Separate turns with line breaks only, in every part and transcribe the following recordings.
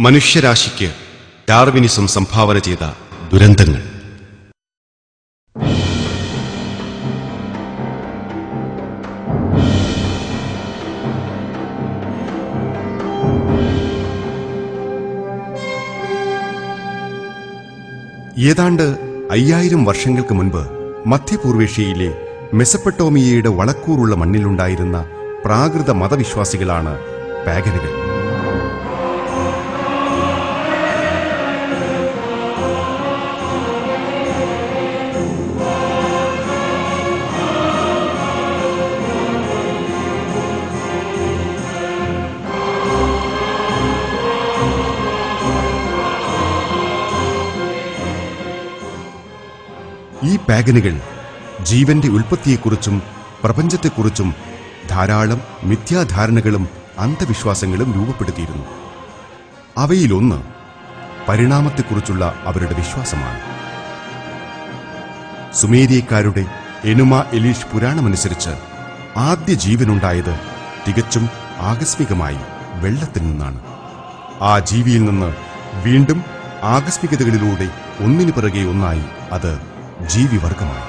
മനുഷ്യരാശിക്ക് Darwinism സംഭാവന ചെയ്ത ദുരന്തങ്ങൾ ഏതാണ്ട് അയ്യായിരം വർഷങ്ങൾക്ക് മുൻപ് മധ്യപൂർവേഷ്യയിലെ മെസപ്പട്ടോമിയയുടെ വളക്കൂറുള്ള മണ്ണിലുണ്ടായിരുന്ന പ്രാകൃത മതവിശ്വാസികളാണ് പാഗനുകൾ ഈ പാഗനുകൾ ജീവന്റെ ഉൽപ്പത്തിയെക്കുറിച്ചും പ്രപഞ്ചത്തെക്കുറിച്ചും ധാരാളം മിഥ്യാധാരണകളും അന്ധവിശ്വാസങ്ങളും രൂപപ്പെടുത്തിയിരുന്നു അവയിലൊന്ന് പരിണാമത്തെക്കുറിച്ചുള്ള അവരുടെ വിശ്വാസമാണ് സുമേരിയക്കാരുടെ എനുമ എലീഷ് പുരാണമനുസരിച്ച് ആദ്യ ജീവനുണ്ടായത് തികച്ചും ആകസ്മികമായി വെള്ളത്തിൽ നിന്നാണ് ആ ജീവിയിൽ നിന്ന് വീണ്ടും ആകസ്മികതകളിലൂടെ ഒന്നിനു പിറകെ ഒന്നായി അത് ജീവിവർഗമായി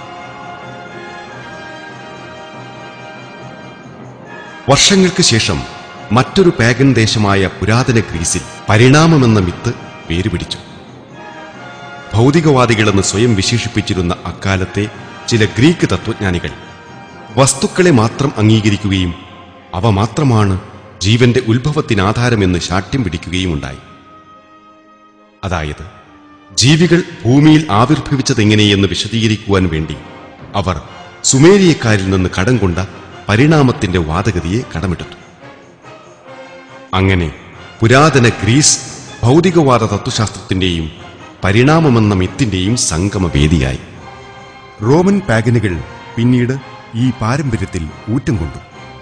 വർഷങ്ങൾക്ക് ശേഷം മറ്റൊരു പാഗൻ ദേശമായ പുരാതന ഗ്രീസിൽ പരിണാമമെന്ന മിത്ത് വേരുപിടിച്ചു ഭൗതികവാദികളെന്ന് സ്വയം വിശേഷിപ്പിച്ചിരുന്ന അക്കാലത്തെ ചില ഗ്രീക്ക് തത്വജ്ഞാനികൾ വസ്തുക്കളെ മാത്രം അംഗീകരിക്കുകയും അവ മാത്രമാണ് ജീവന്റെ ഉത്ഭവത്തിനാധാരമെന്ന് ശാഠ്യം പിടിക്കുകയുമുണ്ടായി അതായത് ജീവികൾ ഭൂമിയിൽ ആവിർഭവിച്ചതെങ്ങനെയെന്ന് വിശദീകരിക്കുവാൻ വേണ്ടി അവർ സുമേരിയക്കാരിൽ നിന്ന് കടം കൊണ്ട പരിണാമത്തിന്റെ വാദഗതിയെ കടമെടുത്തു അങ്ങനെ പുരാതന ഗ്രീസ് ഭൗതികവാദ തത്വശാസ്ത്രത്തിന്റെയും പരിണാമമെന്ന മിത്തിന്റെയും സംഗമവേദിയായി റോമൻ പാഗനുകൾ പിന്നീട് ഈ പാരമ്പര്യത്തിൽ ഊറ്റം കൊണ്ടു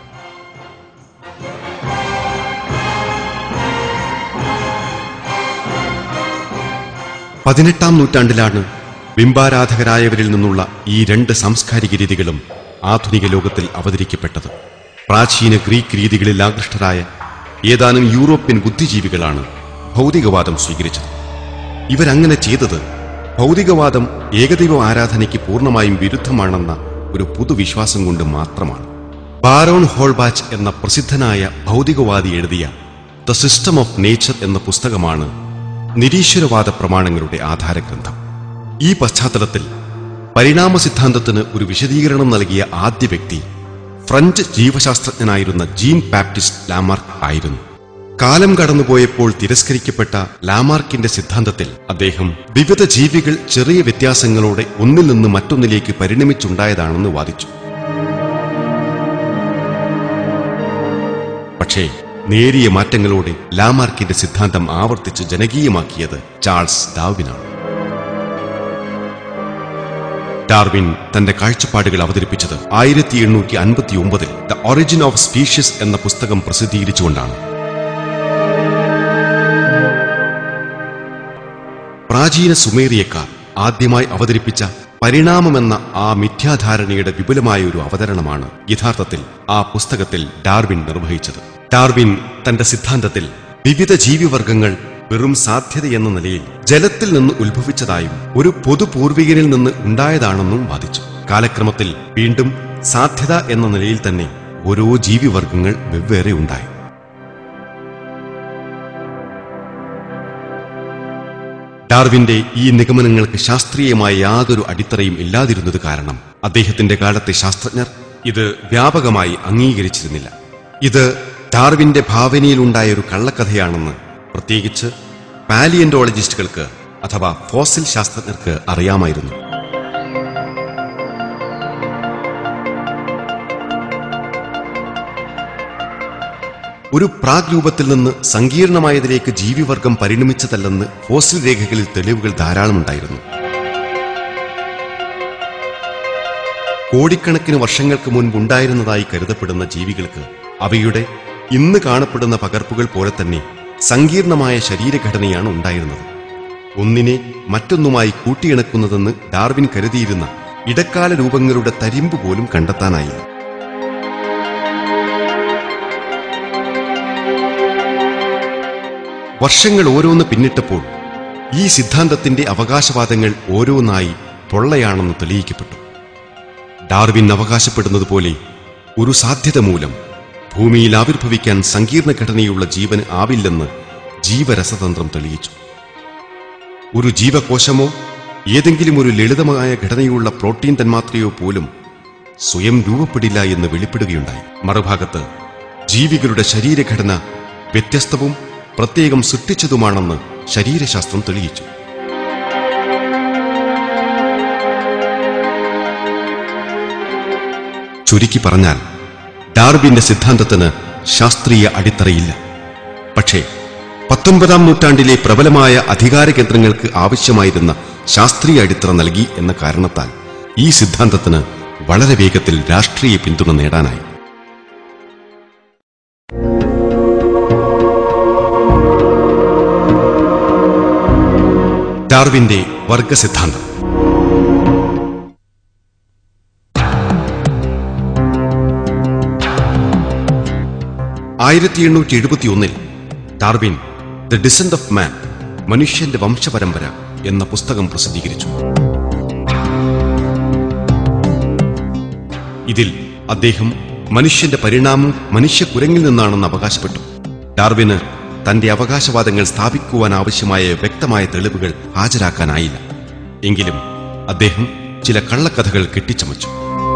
പതിനെട്ടാം നൂറ്റാണ്ടിലാണ് ബിംബാരാധകരായവരിൽ നിന്നുള്ള ഈ രണ്ട് സാംസ്കാരിക രീതികളും ആധുനിക ലോകത്തിൽ അവതരിക്കപ്പെട്ടത് പ്രാചീന ഗ്രീക്ക് രീതികളിൽ ആകൃഷ്ടരായ ഏതാനും യൂറോപ്യൻ ബുദ്ധിജീവികളാണ് ഭൗതികവാദം സ്വീകരിച്ചത് ഇവരങ്ങനെ ചെയ്തത് ഭൗതികവാദം ഏകദൈവ ആരാധനയ്ക്ക് പൂർണ്ണമായും വിരുദ്ധമാണെന്ന ഒരു പൊതുവിശ്വാസം കൊണ്ട് മാത്രമാണ് ബാരോൺ ഹോൾബാച്ച് എന്ന പ്രസിദ്ധനായ ഭൗതികവാദി എഴുതിയ ദ സിസ്റ്റം ഓഫ് നേച്ചർ എന്ന പുസ്തകമാണ് നിരീശ്വരവാദ പ്രമാണങ്ങളുടെ ആധാരഗ്രന്ഥം ഈ പശ്ചാത്തലത്തിൽ പരിണാമ സിദ്ധാന്തത്തിന് ഒരു വിശദീകരണം നൽകിയ ആദ്യ വ്യക്തി ഫ്രഞ്ച് ജീവശാസ്ത്രജ്ഞനായിരുന്ന ജീൻ ബാപ്റ്റിസ്റ്റ് ലാമാർക്ക് ആയിരുന്നു കാലം കടന്നുപോയപ്പോൾ തിരസ്കരിക്കപ്പെട്ട ലാമാർക്കിന്റെ സിദ്ധാന്തത്തിൽ അദ്ദേഹം വിവിധ ജീവികൾ ചെറിയ വ്യത്യാസങ്ങളോടെ ഒന്നിൽ നിന്ന് മറ്റൊന്നിലേക്ക് പരിണമിച്ചുണ്ടായതാണെന്ന് വാദിച്ചു പക്ഷേ നേരിയ മാറ്റങ്ങളോടെ ലാമാർക്കിന്റെ സിദ്ധാന്തം ആവർത്തിച്ച് ജനകീയമാക്കിയത് ചാൾസ് ഡാർവിനാണ് ഡാർവിൻ തന്റെ കാഴ്ചപ്പാടുകൾ അവതരിപ്പിച്ചത് ആയിരത്തി എണ്ണൂറ്റി അൻപത്തി ഒമ്പതിൽ ദ ഒറിജിൻ ഓഫ് സ്പീഷ്യസ് എന്ന പുസ്തകം പ്രസിദ്ധീകരിച്ചുകൊണ്ടാണ് പ്രാചീന സുമേറിയക്കാർ ആദ്യമായി അവതരിപ്പിച്ച പരിണാമമെന്ന ആ മിഥ്യാധാരണയുടെ വിപുലമായ ഒരു അവതരണമാണ് യഥാർത്ഥത്തിൽ ആ പുസ്തകത്തിൽ ഡാർവിൻ നിർവഹിച്ചത് ഡാർവിൻ തന്റെ സിദ്ധാന്തത്തിൽ വിവിധ ജീവിവർഗങ്ങൾ വെറും സാധ്യതയെന്ന നിലയിൽ ജലത്തിൽ നിന്ന് ഉത്ഭവിച്ചതായും ഒരു പൊതു പൂർവികനിൽ നിന്ന് ഉണ്ടായതാണെന്നും വാദിച്ചു കാലക്രമത്തിൽ വീണ്ടും സാധ്യത എന്ന നിലയിൽ തന്നെ ഓരോ ജീവിവർഗങ്ങൾ വെവ്വേറെ ഉണ്ടായി ഡാർവിന്റെ ഈ നിഗമനങ്ങൾക്ക് ശാസ്ത്രീയമായ യാതൊരു അടിത്തറയും ഇല്ലാതിരുന്നത് കാരണം അദ്ദേഹത്തിന്റെ കാലത്തെ ശാസ്ത്രജ്ഞർ ഇത് വ്യാപകമായി അംഗീകരിച്ചിരുന്നില്ല ഇത് ഡാർവിന്റെ ഭാവനയിലുണ്ടായ ഒരു കള്ളക്കഥയാണെന്ന് പ്രത്യേകിച്ച് പാലിയന്റോളജിസ്റ്റുകൾക്ക് അഥവാ ഫോസിൽ ശാസ്ത്രജ്ഞർക്ക് അറിയാമായിരുന്നു ഒരു പ്രാഗ് രൂപത്തിൽ നിന്ന് സങ്കീർണമായതിലേക്ക് ജീവിവർഗം പരിണമിച്ചതല്ലെന്ന് ഫോസിൽ രേഖകളിൽ തെളിവുകൾ ധാരാളമുണ്ടായിരുന്നു കോടിക്കണക്കിന് വർഷങ്ങൾക്ക് മുൻപുണ്ടായിരുന്നതായി കരുതപ്പെടുന്ന ജീവികൾക്ക് അവയുടെ ഇന്ന് കാണപ്പെടുന്ന പകർപ്പുകൾ പോലെ തന്നെ സങ്കീർണമായ ശരീരഘടനയാണ് ഉണ്ടായിരുന്നത് ഒന്നിനെ മറ്റൊന്നുമായി കൂട്ടിയിണക്കുന്നതെന്ന് ഡാർവിൻ കരുതിയിരുന്ന ഇടക്കാല രൂപങ്ങളുടെ തരിമ്പ് പോലും കണ്ടെത്താനായില്ല വർഷങ്ങൾ ഓരോന്ന് പിന്നിട്ടപ്പോൾ ഈ സിദ്ധാന്തത്തിന്റെ അവകാശവാദങ്ങൾ ഓരോന്നായി പൊള്ളയാണെന്ന് തെളിയിക്കപ്പെട്ടു ഡാർവിൻ അവകാശപ്പെടുന്നത് പോലെ ഒരു സാധ്യത മൂലം ഭൂമിയിൽ ആവിർഭവിക്കാൻ സങ്കീർണ ഘടനയുള്ള ജീവന് ആവില്ലെന്ന് ജീവരസതന്ത്രം തെളിയിച്ചു ഒരു ജീവകോശമോ ഏതെങ്കിലും ഒരു ലളിതമായ ഘടനയുള്ള പ്രോട്ടീൻ തന്മാത്രയോ പോലും സ്വയം രൂപപ്പെടില്ല എന്ന് വെളിപ്പെടുകയുണ്ടായി മറുഭാഗത്ത് ജീവികളുടെ ശരീരഘടന വ്യത്യസ്തവും പ്രത്യേകം സൃഷ്ടിച്ചതുമാണെന്ന് ശരീരശാസ്ത്രം തെളിയിച്ചു ചുരുക്കി പറഞ്ഞാൽ ഡാർവിന്റെ സിദ്ധാന്തത്തിന് ശാസ്ത്രീയ അടിത്തറയില്ല പക്ഷേ പത്തൊൻപതാം നൂറ്റാണ്ടിലെ പ്രബലമായ അധികാര കേന്ദ്രങ്ങൾക്ക് ആവശ്യമായിരുന്ന ശാസ്ത്രീയ അടിത്തറ നൽകി എന്ന കാരണത്താൽ ഈ സിദ്ധാന്തത്തിന് വളരെ വേഗത്തിൽ രാഷ്ട്രീയ പിന്തുണ നേടാനായി ഡാർവിന്റെ വർഗസിദ്ധാന്തം ആയിരത്തി എണ്ണൂറ്റി എഴുപത്തി ഒന്നിൽ Darwin the descent of man മനുഷ്യന്റെ വംശപരമ്പര എന്ന പുസ്തകം പ്രസിദ്ധീകരിച്ചു ഇതിൽ അദ്ദേഹം മനുഷ്യന്റെ പരിണാമം മനുഷ്യക്കുരങ്ങിൽ നിന്നാണെന്ന് അവകാശപ്പെട്ടു ഡാർവിന് തന്റെ അവകാശവാദങ്ങൾ സ്ഥാപിക്കുവാൻ ആവശ്യമായ വ്യക്തമായ തെളിവുകൾ ഹാജരാക്കാനായില്ല എങ്കിലും അദ്ദേഹം ചില കള്ളക്കഥകൾ കെട്ടിച്ചമച്ചു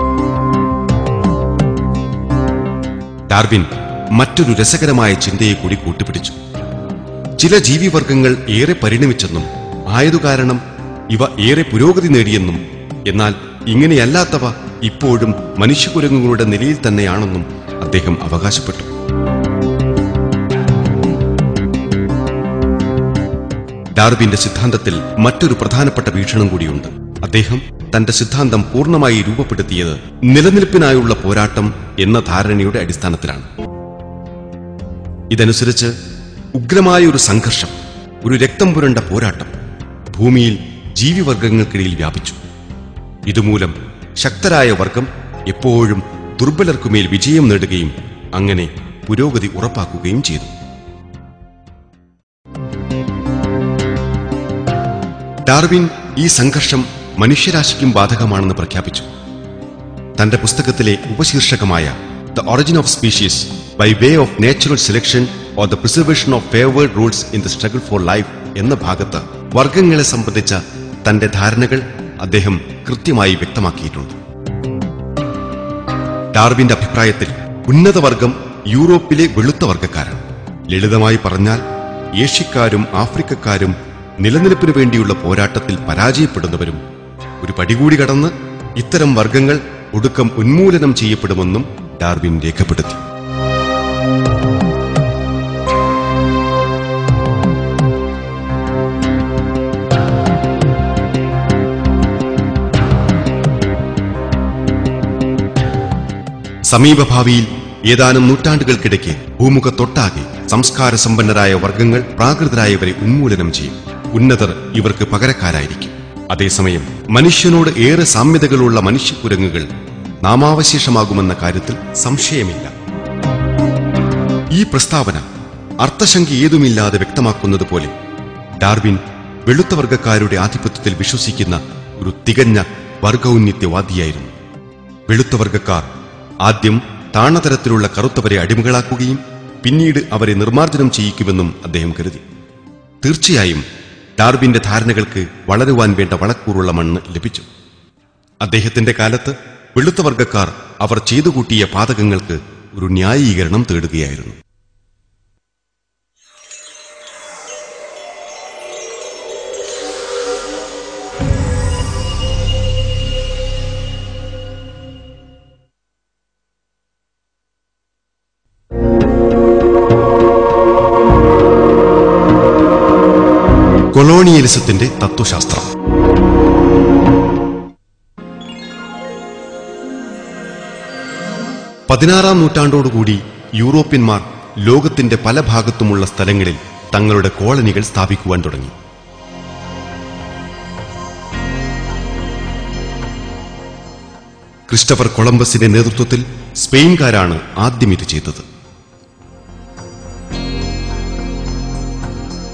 ഡാർവിൻ മറ്റൊരു രസകരമായ ചിന്തയെ കൂടി കൂട്ടുപിടിച്ചു ചില ജീവിവർഗങ്ങൾ ഏറെ പരിണമിച്ചെന്നും ആയതുകാരണം ഇവ ഏറെ പുരോഗതി നേടിയെന്നും എന്നാൽ ഇങ്ങനെയല്ലാത്തവ ഇപ്പോഴും മനുഷ്യകുരങ്ങുകളുടെ നിലയിൽ തന്നെയാണെന്നും അദ്ദേഹം അവകാശപ്പെട്ടു ഡാർവിന്റെ സിദ്ധാന്തത്തിൽ മറ്റൊരു പ്രധാനപ്പെട്ട വീക്ഷണം കൂടിയുണ്ട് അദ്ദേഹം തന്റെ സിദ്ധാന്തം പൂർണ്ണമായി രൂപപ്പെടുത്തിയത് നിലനിൽപ്പിനായുള്ള പോരാട്ടം എന്ന ധാരണയുടെ അടിസ്ഥാനത്തിലാണ് ഇതനുസരിച്ച് ഉഗ്രമായ ഒരു സംഘർഷം ഒരു രക്തം പുരണ്ട പോരാട്ടം ഭൂമിയിൽ ജീവിവർഗങ്ങൾക്കിടയിൽ വ്യാപിച്ചു ഇതുമൂലം ശക്തരായ വർഗം എപ്പോഴും ദുർബലർക്കുമേൽ വിജയം നേടുകയും അങ്ങനെ പുരോഗതി ഉറപ്പാക്കുകയും ചെയ്തു ഡാർവിൻ ഈ സംഘർഷം മനുഷ്യരാശിക്കും ബാധകമാണെന്ന് പ്രഖ്യാപിച്ചു തന്റെ പുസ്തകത്തിലെ ഉപശീർഷകമായ the origin of species by way of natural selection or the preservation of favoured rules in the struggle for life എന്ന ഭാഗത്ത് വർഗങ്ങളെ സംബന്ധിച്ച തന്റെ ധാരണകൾ അദ്ദേഹം കൃത്യമായി വ്യക്തമാക്കിയിട്ടുണ്ട് ഡാർവിന്റെ അഭിപ്രായത്തിൽ ഉന്നതവർഗം യൂറോപ്പിലെ വെളുത്ത വർഗക്കാരാണ് ലളിതമായി പറഞ്ഞാൽ ഏഷ്യക്കാരും ആഫ്രിക്കക്കാരും നിലനിൽപ്പിനു വേണ്ടിയുള്ള പോരാട്ടത്തിൽ പരാജയപ്പെടുന്നവരും ഒരു പടികൂടി കടന്ന് ഇത്തരം വർഗങ്ങൾ ഒടുക്കം ഉന്മൂലനം ചെയ്യപ്പെടുമെന്നും ഡാർവിൻ രേഖപ്പെടുത്തി സമീപഭാവിയിൽ ഏതാനും നൂറ്റാണ്ടുകൾക്കിടയ്ക്ക് ഭൂമുഖത്തൊട്ടാകെ സംസ്കാര സമ്പന്നരായ വർഗങ്ങൾ പ്രാകൃതരായവരെ ഉന്മൂലനം ചെയ്യും ഉന്നതർ ഇവർക്ക് പകരക്കാരായിരിക്കും അതേസമയം മനുഷ്യനോട് ഏറെ സാമ്യതകളുള്ള മനുഷ്യക്കുരങ്ങുകൾ നാമാവശേഷമാകുമെന്ന കാര്യത്തിൽ സംശയമില്ല ഈ പ്രസ്താവന അർത്ഥശങ്ക ഏതുമില്ലാതെ വ്യക്തമാക്കുന്നത് പോലെ ഡാർവിൻ വെളുത്ത വർഗക്കാരുടെ ആധിപത്യത്തിൽ വിശ്വസിക്കുന്ന ഒരു തികഞ്ഞ വർഗൗന്നിത്യവാദിയായിരുന്നു വെളുത്ത വർഗക്കാർ ആദ്യം താണതരത്തിലുള്ള കറുത്തവരെ അടിമകളാക്കുകയും പിന്നീട് അവരെ നിർമ്മാർജ്ജനം ചെയ്യിക്കുമെന്നും അദ്ദേഹം കരുതി തീർച്ചയായും ഡാർവിന്റെ ധാരണകൾക്ക് വളരുവാൻ വേണ്ട വളക്കൂറുള്ള മണ്ണ് ലഭിച്ചു അദ്ദേഹത്തിന്റെ കാലത്ത് വെളുത്ത വർഗക്കാർ അവർ ചെയ്തു കൂട്ടിയ പാതകങ്ങൾക്ക് ഒരു ന്യായീകരണം തേടുകയായിരുന്നു കൊളോണിയലിസത്തിന്റെ തത്വശാസ്ത്രം പതിനാറാം നൂറ്റാണ്ടോടുകൂടി യൂറോപ്യന്മാർ ലോകത്തിന്റെ പല ഭാഗത്തുമുള്ള സ്ഥലങ്ങളിൽ തങ്ങളുടെ കോളനികൾ സ്ഥാപിക്കുവാൻ തുടങ്ങി ക്രിസ്റ്റഫർ കൊളംബസിന്റെ നേതൃത്വത്തിൽ സ്പെയിൻകാരാണ് ആദ്യം ഇത് ചെയ്തത്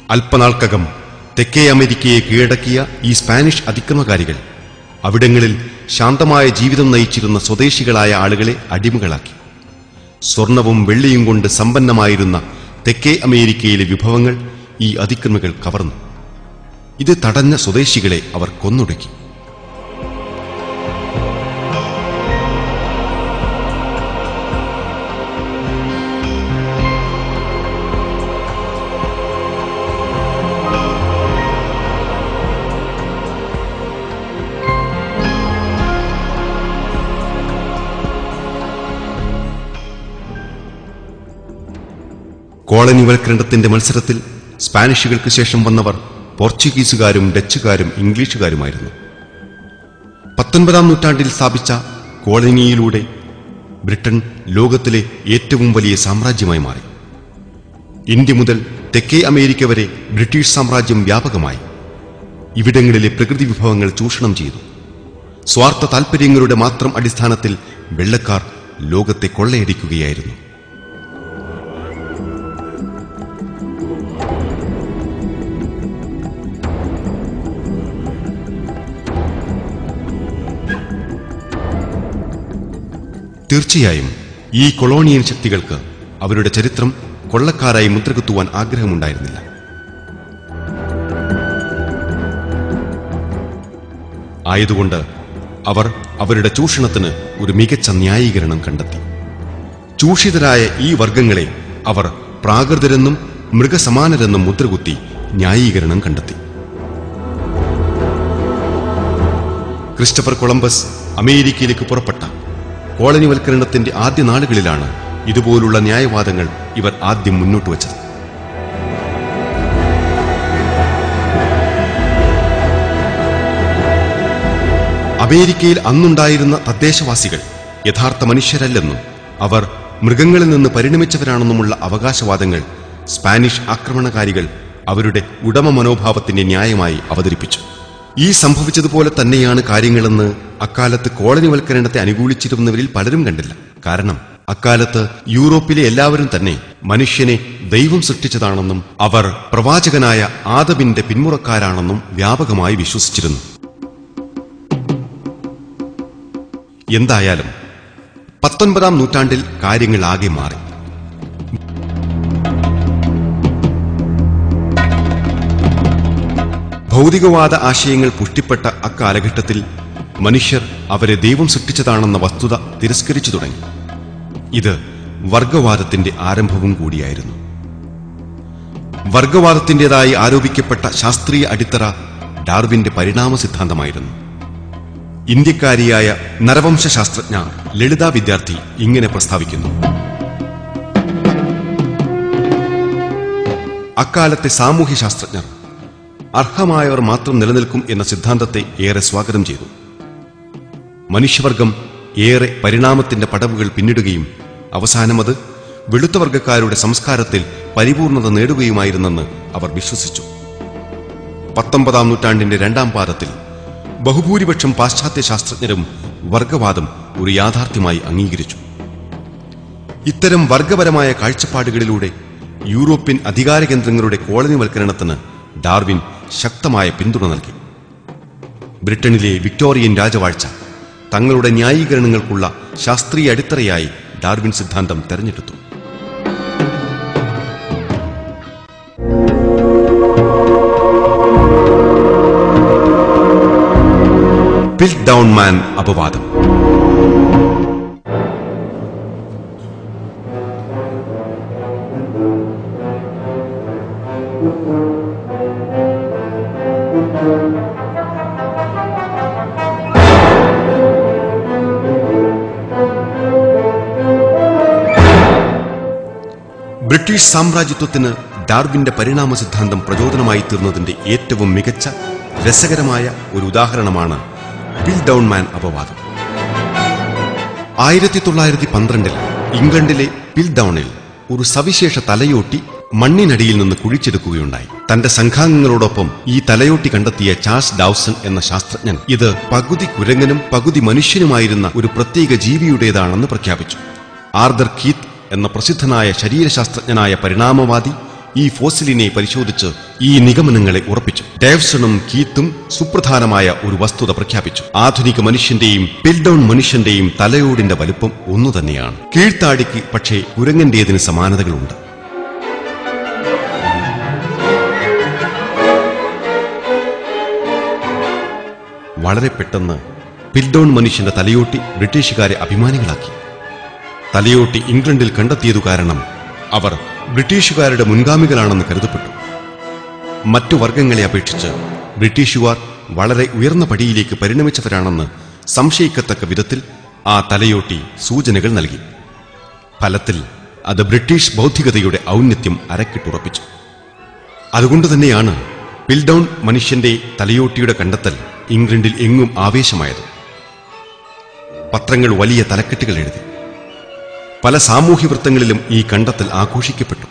അല്പനാൾക്കകം തെക്കേ അമേരിക്കയെ കീഴടക്കിയ ഈ സ്പാനിഷ് അതിക്രമകാരികൾ അവിടങ്ങളിൽ ശാന്തമായ ജീവിതം നയിച്ചിരുന്ന സ്വദേശികളായ ആളുകളെ അടിമകളാക്കി സ്വർണവും വെള്ളിയും കൊണ്ട് സമ്പന്നമായിരുന്ന തെക്കേ അമേരിക്കയിലെ വിഭവങ്ങൾ ഈ അതിക്രമികൾ കവർന്നു ഇത് തടഞ്ഞ സ്വദേശികളെ അവർ കൊന്നൊടുക്കി കോളനിവൽക്കരണത്തിന്റെ മത്സരത്തിൽ സ്പാനിഷുകൾക്ക് ശേഷം വന്നവർ പോർച്ചുഗീസുകാരും ഡച്ചുകാരും ഇംഗ്ലീഷുകാരുമായിരുന്നു പത്തൊൻപതാം നൂറ്റാണ്ടിൽ സ്ഥാപിച്ച കോളനിയിലൂടെ ബ്രിട്ടൻ ലോകത്തിലെ ഏറ്റവും വലിയ സാമ്രാജ്യമായി മാറി ഇന്ത്യ മുതൽ തെക്കേ അമേരിക്ക വരെ ബ്രിട്ടീഷ് സാമ്രാജ്യം വ്യാപകമായി ഇവിടങ്ങളിലെ പ്രകൃതി വിഭവങ്ങൾ ചൂഷണം ചെയ്തു സ്വാർത്ഥ താൽപര്യങ്ങളുടെ മാത്രം അടിസ്ഥാനത്തിൽ വെള്ളക്കാർ ലോകത്തെ കൊള്ളയടിക്കുകയായിരുന്നു തീർച്ചയായും ഈ കൊളോണിയൻ ശക്തികൾക്ക് അവരുടെ ചരിത്രം കൊള്ളക്കാരായി മുദ്രകുത്തുവാൻ ആഗ്രഹമുണ്ടായിരുന്നില്ല ആയതുകൊണ്ട് അവർ അവരുടെ ചൂഷണത്തിന് ഒരു മികച്ച ന്യായീകരണം കണ്ടെത്തി ചൂഷിതരായ ഈ വർഗങ്ങളെ അവർ പ്രാകൃതരെന്നും മൃഗസമാനരെന്നും മുദ്രകുത്തി ന്യായീകരണം കണ്ടെത്തി ക്രിസ്റ്റഫർ കൊളംബസ് അമേരിക്കയിലേക്ക് പുറപ്പെട്ട കോളനിവൽക്കരണത്തിന്റെ ആദ്യ നാളുകളിലാണ് ഇതുപോലുള്ള ന്യായവാദങ്ങൾ ഇവർ ആദ്യം മുന്നോട്ട് വച്ചത് അമേരിക്കയിൽ അന്നുണ്ടായിരുന്ന തദ്ദേശവാസികൾ യഥാർത്ഥ മനുഷ്യരല്ലെന്നും അവർ മൃഗങ്ങളിൽ നിന്ന് പരിണമിച്ചവരാണെന്നുമുള്ള അവകാശവാദങ്ങൾ സ്പാനിഷ് ആക്രമണകാരികൾ അവരുടെ ഉടമ മനോഭാവത്തിന്റെ ന്യായമായി അവതരിപ്പിച്ചു ഈ സംഭവിച്ചതുപോലെ തന്നെയാണ് കാര്യങ്ങളെന്ന് അക്കാലത്ത് കോളനിവൽക്കരണത്തെ അനുകൂലിച്ചിരുന്നവരിൽ പലരും കണ്ടില്ല കാരണം അക്കാലത്ത് യൂറോപ്പിലെ എല്ലാവരും തന്നെ മനുഷ്യനെ ദൈവം സൃഷ്ടിച്ചതാണെന്നും അവർ പ്രവാചകനായ ആദമിന്റെ പിന്മുറക്കാരാണെന്നും വ്യാപകമായി വിശ്വസിച്ചിരുന്നു എന്തായാലും പത്തൊൻപതാം നൂറ്റാണ്ടിൽ കാര്യങ്ങൾ ആകെ മാറി ഭൗതികവാദ ആശയങ്ങൾ പുഷ്ടിപ്പെട്ട അക്കാലഘട്ടത്തിൽ മനുഷ്യർ അവരെ ദൈവം സൃഷ്ടിച്ചതാണെന്ന വസ്തുത തിരസ്കരിച്ചു തുടങ്ങി ഇത് വർഗവാദത്തിന്റെ ആരംഭവും കൂടിയായിരുന്നു വർഗവാദത്തിന്റേതായി ആരോപിക്കപ്പെട്ട ശാസ്ത്രീയ അടിത്തറ ഡാർവിന്റെ പരിണാമ സിദ്ധാന്തമായിരുന്നു ഇന്ത്യക്കാരിയായ നരവംശ ശാസ്ത്രജ്ഞ ലളിത വിദ്യാർത്ഥി ഇങ്ങനെ പ്രസ്താവിക്കുന്നു അക്കാലത്തെ സാമൂഹ്യ ശാസ്ത്രജ്ഞർ അർഹമായവർ മാത്രം നിലനിൽക്കും എന്ന സിദ്ധാന്തത്തെ ഏറെ സ്വാഗതം ചെയ്തു മനുഷ്യവർഗം ഏറെ പരിണാമത്തിന്റെ പടവുകൾ പിന്നിടുകയും അവസാനം അത് വെളുത്ത വർഗക്കാരുടെ സംസ്കാരത്തിൽ പരിപൂർണത നേടുകയുമായിരുന്നെന്ന് അവർ വിശ്വസിച്ചു പത്തൊമ്പതാം നൂറ്റാണ്ടിന്റെ രണ്ടാം പാദത്തിൽ ബഹുഭൂരിപക്ഷം പാശ്ചാത്യ ശാസ്ത്രജ്ഞരും വർഗവാദം ഒരു യാഥാർത്ഥ്യമായി അംഗീകരിച്ചു ഇത്തരം വർഗപരമായ കാഴ്ചപ്പാടുകളിലൂടെ യൂറോപ്യൻ അധികാര കേന്ദ്രങ്ങളുടെ കോളനിവൽക്കരണത്തിന് ഡാർവിൻ ശക്തമായ പിന്തുണ നൽകി ബ്രിട്ടനിലെ വിക്ടോറിയൻ രാജവാഴ്ച തങ്ങളുടെ ന്യായീകരണങ്ങൾക്കുള്ള ശാസ്ത്രീയ അടിത്തറയായി ഡാർവിൻ സിദ്ധാന്തം തെരഞ്ഞെടുത്തു പിൽ ഡൗൺ മാൻ അപവാദം ബ്രിട്ടീഷ് സാമ്രാജ്യത്വത്തിന് ഡാർവിന്റെ പരിണാമ സിദ്ധാന്തം പ്രചോദനമായി തീർന്നതിന്റെ ഏറ്റവും മികച്ച രസകരമായ ഒരു ഉദാഹരണമാണ് പിൽ ഡൗൺ മാൻ അപവാദം ആയിരത്തി തൊള്ളായിരത്തി പന്ത്രണ്ടിൽ ഇംഗ്ലണ്ടിലെ പിൽ ഡൗണിൽ ഒരു സവിശേഷ തലയോട്ടി മണ്ണിനടിയിൽ നിന്ന് കുഴിച്ചെടുക്കുകയുണ്ടായി തന്റെ സംഘാംഗങ്ങളോടൊപ്പം ഈ തലയോട്ടി കണ്ടെത്തിയ ചാൾസ് ഡൌസൺ എന്ന ശാസ്ത്രജ്ഞൻ ഇത് പകുതി കുരങ്ങനും പകുതി മനുഷ്യനുമായിരുന്ന ഒരു പ്രത്യേക ജീവിയുടേതാണെന്ന് പ്രഖ്യാപിച്ചു ആർദർ കീത്ത് എന്ന പ്രസിദ്ധനായ ശരീരശാസ്ത്രജ്ഞനായ പരിണാമവാദി ഈ ഫോസിലിനെ പരിശോധിച്ച് ഈ നിഗമനങ്ങളെ ഉറപ്പിച്ചു ഡേവ്സണും കീത്തും സുപ്രധാനമായ ഒരു വസ്തുത പ്രഖ്യാപിച്ചു ആധുനിക മനുഷ്യന്റെയും പിൽഡൌൺ മനുഷ്യന്റെയും തലയോടിന്റെ വലുപ്പം ഒന്നു തന്നെയാണ് കീഴ്ത്താടിക്ക് പക്ഷേ കുരങ്ങന്റേതിന് സമാനതകളുണ്ട് വളരെ പെട്ടെന്ന് പിൽഡൌൺ മനുഷ്യന്റെ തലയോട്ടി ബ്രിട്ടീഷുകാരെ അഭിമാനികളാക്കി തലയോട്ടി ഇംഗ്ലണ്ടിൽ കണ്ടെത്തിയതു കാരണം അവർ ബ്രിട്ടീഷുകാരുടെ മുൻഗാമികളാണെന്ന് കരുതപ്പെട്ടു മറ്റു വർഗങ്ങളെ അപേക്ഷിച്ച് ബ്രിട്ടീഷുകാർ വളരെ ഉയർന്ന പടിയിലേക്ക് പരിണമിച്ചവരാണെന്ന് സംശയിക്കത്തക്ക വിധത്തിൽ ആ തലയോട്ടി സൂചനകൾ നൽകി ഫലത്തിൽ അത് ബ്രിട്ടീഷ് ബൗദ്ധികതയുടെ ഔന്നത്യം അരക്കിട്ടുറപ്പിച്ചു അതുകൊണ്ട് തന്നെയാണ് പിൽഡൌൺ മനുഷ്യന്റെ തലയോട്ടിയുടെ കണ്ടെത്തൽ ഇംഗ്ലണ്ടിൽ എങ്ങും ആവേശമായത് പത്രങ്ങൾ വലിയ തലക്കെട്ടുകൾ എഴുതി പല സാമൂഹ്യ വൃത്തങ്ങളിലും ഈ കണ്ടെത്തൽ ആഘോഷിക്കപ്പെട്ടു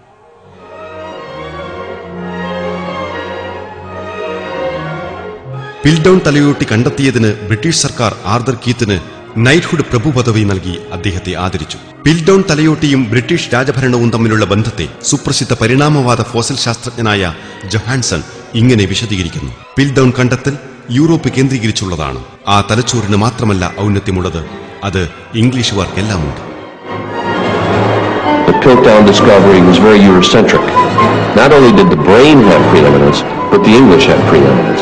പിൽഡൌൺ തലയോട്ടി കണ്ടെത്തിയതിന് ബ്രിട്ടീഷ് സർക്കാർ ആർദർ കീത്തിന് നൈറ്റ്ഹുഡ് പ്രഭു പദവി നൽകി അദ്ദേഹത്തെ ആദരിച്ചു പിൽഡൌൺ തലയോട്ടിയും ബ്രിട്ടീഷ് രാജഭരണവും തമ്മിലുള്ള ബന്ധത്തെ സുപ്രസിദ്ധ പരിണാമവാദ ഫോസിൽ ശാസ്ത്രജ്ഞനായ ജൊഹാൻസൺ ഇങ്ങനെ വിശദീകരിക്കുന്നു പിൽഡൌൺ കണ്ടെത്തൽ യൂറോപ്പ് കേന്ദ്രീകരിച്ചുള്ളതാണ് ആ തലച്ചോറിന് മാത്രമല്ല ഔന്നത്യമുള്ളത് അത് ഇംഗ്ലീഷുകാർക്കെല്ലാമുണ്ട്
The Piltdown discovery was very Eurocentric. Not only did the brain have preeminence, but the English had preeminence.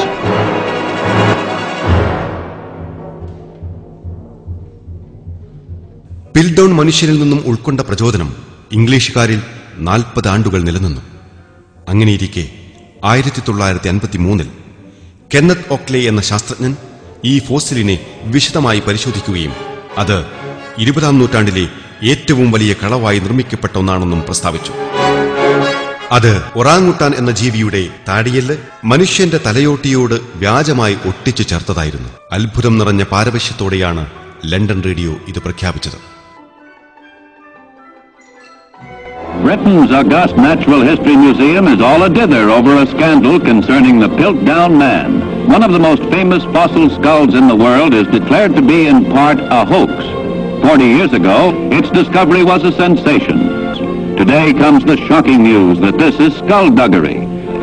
പിൽഡൌൺ മനുഷ്യരിൽ നിന്നും ഉൾക്കൊണ്ട പ്രചോദനം ഇംഗ്ലീഷുകാരിൽ നാൽപ്പത് ആണ്ടുകൾ നിലനിന്നു അങ്ങനെയിരിക്കെ ആയിരത്തി തൊള്ളായിരത്തി അൻപത്തി മൂന്നിൽ കെന്നത്ത് ഓക്ലെ എന്ന ശാസ്ത്രജ്ഞൻ ഈ ഫോസിലിനെ വിശദമായി പരിശോധിക്കുകയും അത് ഇരുപതാം നൂറ്റാണ്ടിലെ ഏറ്റവും വലിയ കളവായി നിർമ്മിക്കപ്പെട്ട ഒന്നാണെന്നും പ്രസ്താവിച്ചു അത് ഒറാങ്ങുട്ടാൻ എന്ന ജീവിയുടെ താടിയല് മനുഷ്യന്റെ തലയോട്ടിയോട് വ്യാജമായി ഒട്ടിച്ചു ചേർത്തതായിരുന്നു അത്ഭുതം നിറഞ്ഞ പാരവശ്യത്തോടെയാണ് ലണ്ടൻ റേഡിയോ ഇത് പ്രഖ്യാപിച്ചത്
Britain's august Natural History Museum is all a dither over a scandal concerning the Piltdown Man. One of the most famous fossil skulls in the world is declared to be in part a hoax. Forty years ago, its discovery was a sensation. Today comes the shocking news that this is skullduggery.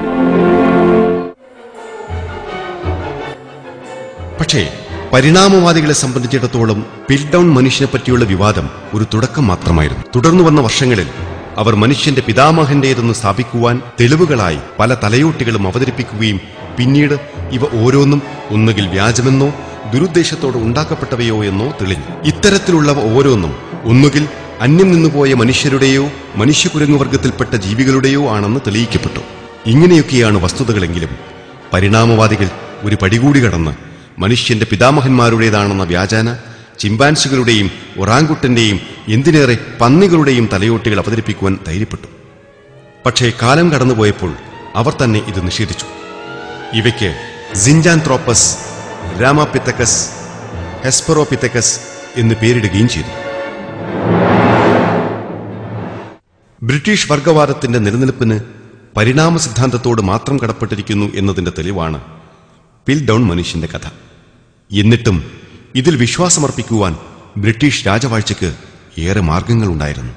പക്ഷേ പരിണാമവാദികളെ സംബന്ധിച്ചിടത്തോളം പിൽഡൌൺ മനുഷ്യനെ പറ്റിയുള്ള വിവാദം ഒരു തുടക്കം മാത്രമായിരുന്നു തുടർന്നു വന്ന വർഷങ്ങളിൽ അവർ മനുഷ്യന്റെ പിതാമഹന്റേതെന്ന് സ്ഥാപിക്കുവാൻ തെളിവുകളായി പല തലയോട്ടികളും അവതരിപ്പിക്കുകയും പിന്നീട് ഇവ ഓരോന്നും ഒന്നുകിൽ വ്യാജമെന്നോ ദുരുദ്ദേശത്തോടെ ഉണ്ടാക്കപ്പെട്ടവയോ എന്നോ തെളിഞ്ഞു ഇത്തരത്തിലുള്ളവ ഓരോന്നും ഒന്നുകിൽ അന്യം നിന്നുപോയ മനുഷ്യരുടെയോ മനുഷ്യകുരങ്ങുവർഗത്തിൽപ്പെട്ട ജീവികളുടെയോ ആണെന്ന് തെളിയിക്കപ്പെട്ടു ഇങ്ങനെയൊക്കെയാണ് വസ്തുതകളെങ്കിലും പരിണാമവാദികൾ ഒരു പടികൂടി കടന്ന് മനുഷ്യന്റെ പിതാമഹന്മാരുടേതാണെന്ന വ്യാജാന ചിമ്പാൻസികളുടെയും ഒറാങ്കുട്ടന്റെയും എന്തിനേറെ പന്നികളുടെയും തലയോട്ടികൾ അവതരിപ്പിക്കുവാൻ ധൈര്യപ്പെട്ടു പക്ഷേ കാലം കടന്നുപോയപ്പോൾ അവർ തന്നെ ഇത് നിഷേധിച്ചു ഇവയ്ക്ക് സിൻജാൻത്രോപ്പസ് രാമാപിത്തക്കസ് ഹെസ്പെറോപിത്തക്കസ് എന്ന് പേരിടുകയും ചെയ്തു ബ്രിട്ടീഷ് വർഗവാദത്തിന്റെ നിലനിൽപ്പിന് പരിണാമ സിദ്ധാന്തത്തോട് മാത്രം കടപ്പെട്ടിരിക്കുന്നു എന്നതിന്റെ തെളിവാണ് പിൽഡൌൺ മനുഷ്യന്റെ കഥ എന്നിട്ടും ഇതിൽ വിശ്വാസമർപ്പിക്കുവാൻ ബ്രിട്ടീഷ് രാജവാഴ്ചയ്ക്ക് ഏറെ മാർഗങ്ങളുണ്ടായിരുന്നു